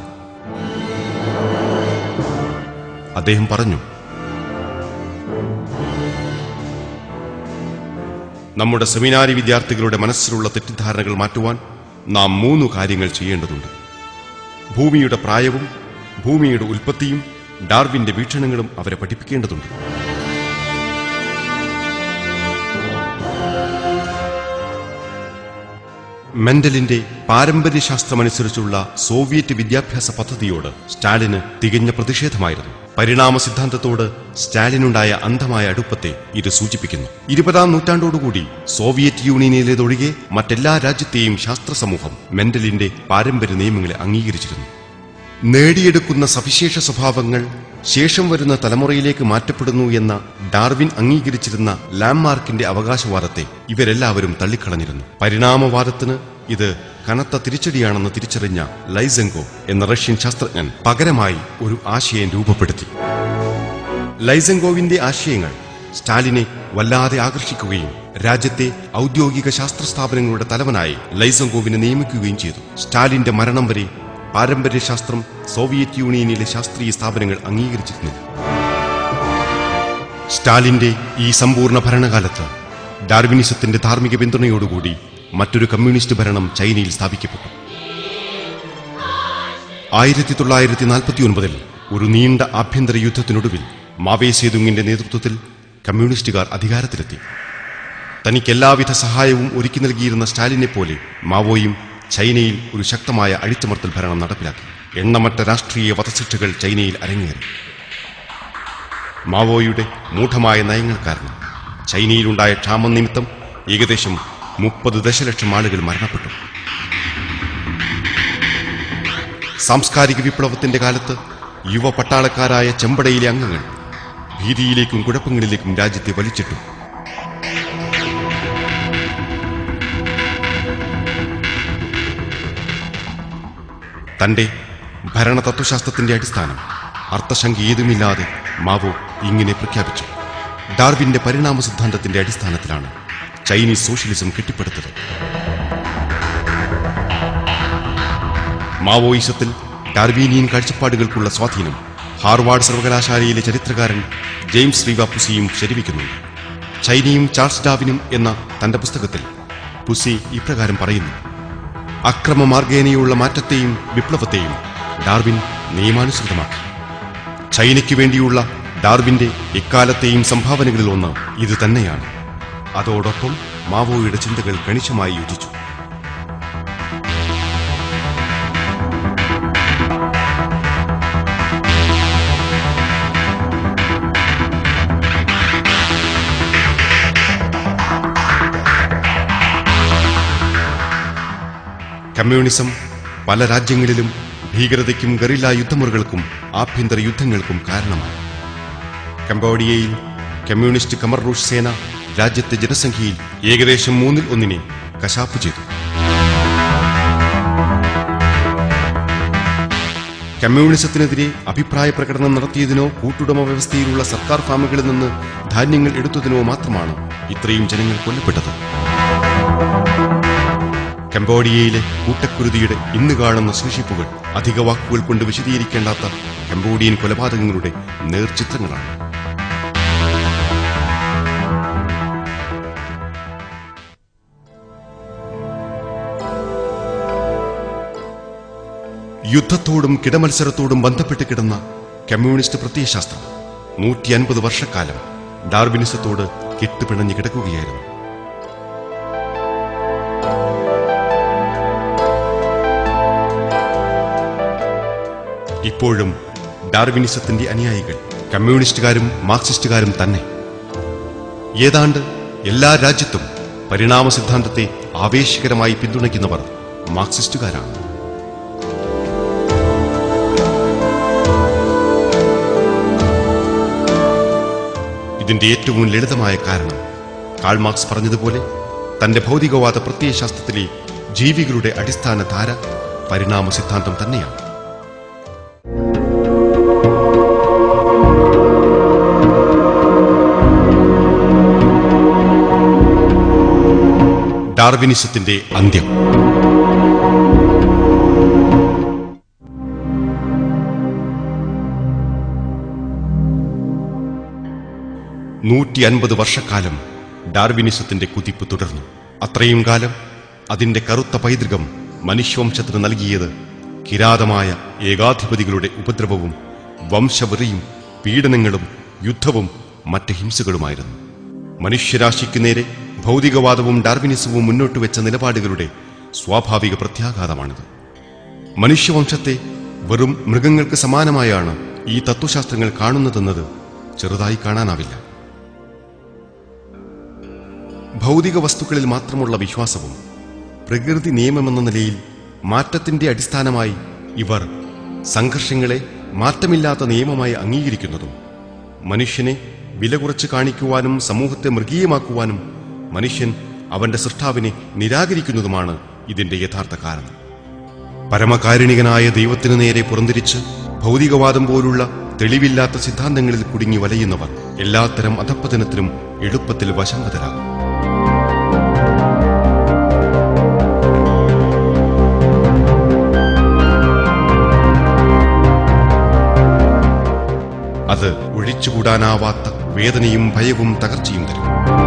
അദ്ദേഹം പറഞ്ഞു നമ്മുടെ സെമിനാരി വിദ്യാർത്ഥികളുടെ മനസ്സിലുള്ള തെറ്റിദ്ധാരണകൾ മാറ്റുവാൻ നാം മൂന്ന് കാര്യങ്ങൾ ചെയ്യേണ്ടതുണ്ട് ഭൂമിയുടെ പ്രായവും ഭൂമിയുടെ ഉൽപ്പത്തിയും ഡാർവിന്റെ വീക്ഷണങ്ങളും അവരെ പഠിപ്പിക്കേണ്ടതുണ്ട് മെന്റലിന്റെ പാരമ്പര്യശാസ്ത്രമനുസരിച്ചുള്ള സോവിയറ്റ് വിദ്യാഭ്യാസ പദ്ധതിയോട് സ്റ്റാലിന് തികഞ്ഞ പ്രതിഷേധമായിരുന്നു പരിണാമ സിദ്ധാന്തത്തോട് സ്റ്റാലിനുണ്ടായ അന്ധമായ അടുപ്പത്തെ ഇത് സൂചിപ്പിക്കുന്നു ഇരുപതാം നൂറ്റാണ്ടോടുകൂടി സോവിയറ്റ് യൂണിയനിലേതൊഴികെ മറ്റെല്ലാ രാജ്യത്തെയും ശാസ്ത്ര സമൂഹം മെന്റലിന്റെ പാരമ്പര്യ നിയമങ്ങളെ അംഗീകരിച്ചിരുന്നു നേടിയെടുക്കുന്ന സവിശേഷ സ്വഭാവങ്ങൾ ശേഷം വരുന്ന തലമുറയിലേക്ക് മാറ്റപ്പെടുന്നു എന്ന ഡാർവിൻ അംഗീകരിച്ചിരുന്ന ലാംമാർക്കിന്റെ അവകാശവാദത്തെ ഇവരെല്ലാവരും തള്ളിക്കളഞ്ഞിരുന്നു പരിണാമവാദത്തിന് ഇത് കനത്ത തിരിച്ചടിയാണെന്ന് തിരിച്ചറിഞ്ഞ ലൈസെങ്കോ എന്ന റഷ്യൻ ശാസ്ത്രജ്ഞൻ പകരമായി ഒരു ആശയം രൂപപ്പെടുത്തി ലൈസെങ്കോവിന്റെ ആശയങ്ങൾ സ്റ്റാലിനെ വല്ലാതെ ആകർഷിക്കുകയും രാജ്യത്തെ ഔദ്യോഗിക ശാസ്ത്ര സ്ഥാപനങ്ങളുടെ തലവനായി ലൈസെങ്കോവിനെ നിയമിക്കുകയും ചെയ്തു സ്റ്റാലിന്റെ മരണം വരെ പാരമ്പര്യശാസ്ത്രം സോവിയറ്റ് യൂണിയനിലെ ശാസ്ത്രീയ സ്ഥാപനങ്ങൾ അംഗീകരിച്ചിരുന്നില്ല സ്റ്റാലിന്റെ ഈ സമ്പൂർണ്ണ ഭരണകാലത്ത് ഡാർവിനിസത്തിന്റെ ധാർമ്മിക പിന്തുണയോടുകൂടി മറ്റൊരു കമ്മ്യൂണിസ്റ്റ് ഭരണം ചൈനയിൽ സ്ഥാപിക്കപ്പെട്ടു ആയിരത്തി തൊള്ളായിരത്തി നാൽപ്പത്തി ഒൻപതിൽ ഒരു നീണ്ട ആഭ്യന്തര യുദ്ധത്തിനൊടുവിൽ മാവേ സേതുങ്ങിന്റെ നേതൃത്വത്തിൽ കമ്മ്യൂണിസ്റ്റുകാർ അധികാരത്തിലെത്തി തനിക്ക് എല്ലാവിധ സഹായവും ഒരുക്കി നൽകിയിരുന്ന സ്റ്റാലിനെ പോലെ മാവോയും ചൈനയിൽ ഒരു ശക്തമായ അഴിച്ചുമർത്തൽ ഭരണം നടപ്പിലാക്കി എണ്ണമറ്റ രാഷ്ട്രീയ വധശിക്ഷകൾ ചൈനയിൽ അരങ്ങേറി മാവോയുടെ മൂഢമായ നയങ്ങൾ കാരണം ചൈനയിലുണ്ടായ ക്ഷാമം നിമിത്തം ഏകദേശം മുപ്പത് ദശലക്ഷം ആളുകൾ മരണപ്പെട്ടു സാംസ്കാരിക വിപ്ലവത്തിന്റെ കാലത്ത് യുവ പട്ടാളക്കാരായ ചെമ്പടയിലെ അംഗങ്ങൾ ഭീതിയിലേക്കും കുഴപ്പങ്ങളിലേക്കും രാജ്യത്തെ വലിച്ചിട്ടു തന്റെ ഭരണ തത്വശാസ്ത്രത്തിന്റെ അടിസ്ഥാനം അർത്ഥശങ്ക ഏതുമില്ലാതെ മാവോ ഇങ്ങനെ പ്രഖ്യാപിച്ചു ഡാർവിന്റെ പരിണാമ സിദ്ധാന്തത്തിന്റെ അടിസ്ഥാനത്തിലാണ് ചൈനീസ് സോഷ്യലിസം കെട്ടിപ്പടുത്തത് മാവോയിസത്തിൽ ഡാർവീനിയൻ കാഴ്ചപ്പാടുകൾക്കുള്ള സ്വാധീനം ഹാർവാർഡ് സർവകലാശാലയിലെ ചരിത്രകാരൻ ജെയിംസ് റീവ പുസിയും ശരിവയ്ക്കുന്നുണ്ട് ചൈനയും ചാൾസ് ഡാവിനും എന്ന തന്റെ പുസ്തകത്തിൽ പുസി ഇപ്രകാരം പറയുന്നു അക്രമമാർഗേനയുള്ള മാറ്റത്തെയും വിപ്ലവത്തെയും ഡാർവിൻ നിയമാനുസൃതമാക്കി ചൈനയ്ക്ക് വേണ്ടിയുള്ള ഡാർവിന്റെ എക്കാലത്തെയും സംഭാവനകളിൽ ഒന്ന് ഇത് തന്നെയാണ് അതോടൊപ്പം മാവോയുടെ ചിന്തകൾ കണിശമായി യോജിച്ചു കമ്മ്യൂണിസം പല രാജ്യങ്ങളിലും ഭീകരതയ്ക്കും ഗറില്ല യുദ്ധമുറകൾക്കും ആഭ്യന്തര യുദ്ധങ്ങൾക്കും കാരണമായി കംബോഡിയയിൽ കമ്മ്യൂണിസ്റ്റ് കമർ റൂഷ് സേന രാജ്യത്തെ ജനസംഖ്യയിൽ ഏകദേശം മൂന്നിൽ ഒന്നിനെ കശാപ്പ് ചെയ്തു കമ്മ്യൂണിസത്തിനെതിരെ അഭിപ്രായ പ്രകടനം നടത്തിയതിനോ കൂട്ടുടമ വ്യവസ്ഥയിലുള്ള സർക്കാർ ഫാമുകളിൽ നിന്ന് ധാന്യങ്ങൾ എടുത്തതിനോ മാത്രമാണ് ഇത്രയും ജനങ്ങൾ കൊല്ലപ്പെട്ടത് കംബോഡിയയിലെ കൂട്ടക്കുരുതിയുടെ ഇന്ന് കാണുന്ന ശേഷിപ്പുകൾ അധിക വാക്കുകൾ കൊണ്ട് വിശദീകരിക്കേണ്ടാത്ത കംബോഡിയൻ കൊലപാതകങ്ങളുടെ നേർചിത്രങ്ങളാണ് യുദ്ധത്തോടും കിടമത്സരത്തോടും ബന്ധപ്പെട്ട് കിടന്ന കമ്മ്യൂണിസ്റ്റ് പ്രത്യയശാസ്ത്രം നൂറ്റി അൻപത് വർഷക്കാലം ഡാർവിനിസത്തോട് കെട്ടുപിണഞ്ഞു കിടക്കുകയായിരുന്നു ഇപ്പോഴും ഡാർവിനിസത്തിന്റെ അനുയായികൾ കമ്മ്യൂണിസ്റ്റുകാരും മാർക്സിസ്റ്റുകാരും തന്നെ ഏതാണ്ട് എല്ലാ രാജ്യത്തും പരിണാമ സിദ്ധാന്തത്തെ ആവേശകരമായി പിന്തുണയ്ക്കുന്നവർ മാർക്സിസ്റ്റുകാരാണ് ഇതിന്റെ ഏറ്റവും ലളിതമായ കാരണം കാൾ മാർക്സ് പറഞ്ഞതുപോലെ തന്റെ ഭൗതികവാദ പ്രത്യയശാസ്ത്രത്തിലെ ജീവികളുടെ അടിസ്ഥാന ധാര പരിണാമ സിദ്ധാന്തം തന്നെയാണ് ഡാർവിനിസത്തിന്റെ അന്ത്യം നൂറ്റി അൻപത് വർഷക്കാലം ഡാർവിനിസത്തിന്റെ കുതിപ്പ് തുടർന്നു അത്രയും കാലം അതിന്റെ കറുത്ത പൈതൃകം മനുഷ്യവംശത്തിന് നൽകിയത് കിരാതമായ ഏകാധിപതികളുടെ ഉപദ്രവവും വംശവെറിയും പീഡനങ്ങളും യുദ്ധവും മറ്റ് ഹിംസകളുമായിരുന്നു മനുഷ്യരാശിക്ക് നേരെ ഭൗതികവാദവും ഡാർവിനിസവും മുന്നോട്ട് വെച്ച നിലപാടുകളുടെ സ്വാഭാവിക പ്രത്യാഘാതമാണിത് മനുഷ്യവംശത്തെ വെറും മൃഗങ്ങൾക്ക് സമാനമായാണ് ഈ തത്വശാസ്ത്രങ്ങൾ കാണുന്നതെന്നത് ചെറുതായി കാണാനാവില്ല ഭൗതിക വസ്തുക്കളിൽ മാത്രമുള്ള വിശ്വാസവും പ്രകൃതി നിയമമെന്ന നിലയിൽ മാറ്റത്തിന്റെ അടിസ്ഥാനമായി ഇവർ സംഘർഷങ്ങളെ മാറ്റമില്ലാത്ത നിയമമായി അംഗീകരിക്കുന്നതും മനുഷ്യനെ വില കുറച്ച് കാണിക്കുവാനും സമൂഹത്തെ മൃഗീയമാക്കുവാനും മനുഷ്യൻ അവന്റെ സൃഷ്ടാവിനെ നിരാകരിക്കുന്നതുമാണ് ഇതിന്റെ യഥാർത്ഥ കാരണം പരമകാരുണികനായ ദൈവത്തിനു നേരെ പുറന്തിരിച്ച് ഭൗതികവാദം പോലുള്ള തെളിവില്ലാത്ത സിദ്ധാന്തങ്ങളിൽ കുടുങ്ങി വലയുന്നവർ എല്ലാത്തരം അധപ്പതനത്തിനും എളുപ്പത്തിൽ വശംവതരാകും അത് ഒഴിച്ചുകൂടാനാവാത്ത വേദനയും ഭയവും തകർച്ചയും തരും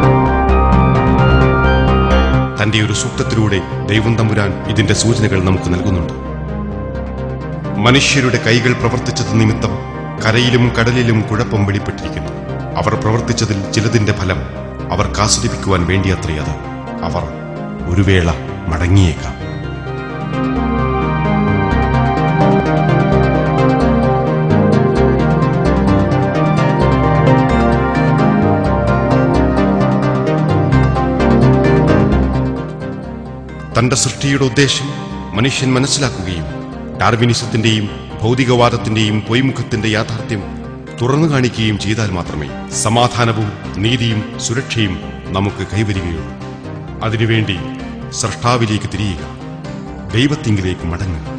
തന്റെ ഒരു സൂക്തത്തിലൂടെ ദൈവം തമ്പുരാൻ ഇതിന്റെ സൂചനകൾ നമുക്ക് നൽകുന്നുണ്ട് മനുഷ്യരുടെ കൈകൾ പ്രവർത്തിച്ചത് നിമിത്തം കരയിലും കടലിലും കുഴപ്പം വെളിപ്പെട്ടിരിക്കുന്നു
അവർ പ്രവർത്തിച്ചതിൽ ചിലതിന്റെ ഫലം അവർക്ക് ആസ്വദിപ്പിക്കുവാൻ വേണ്ടിയത്രേ അത് അവർ ഒരു വേള മടങ്ങിയേക്കാം തന്റെ സൃഷ്ടിയുടെ ഉദ്ദേശം മനുഷ്യൻ മനസ്സിലാക്കുകയും ഡാർവിനിസത്തിന്റെയും ഭൗതികവാദത്തിന്റെയും പൊയ്മുഖത്തിന്റെ യാഥാർത്ഥ്യം തുറന്നു കാണിക്കുകയും ചെയ്താൽ മാത്രമേ സമാധാനവും നീതിയും സുരക്ഷയും നമുക്ക് കൈവരികയുള്ളൂ അതിനുവേണ്ടി സൃഷ്ടാവിലേക്ക് തിരിയുക ദൈവത്തിങ്കിലേക്ക് മടങ്ങുക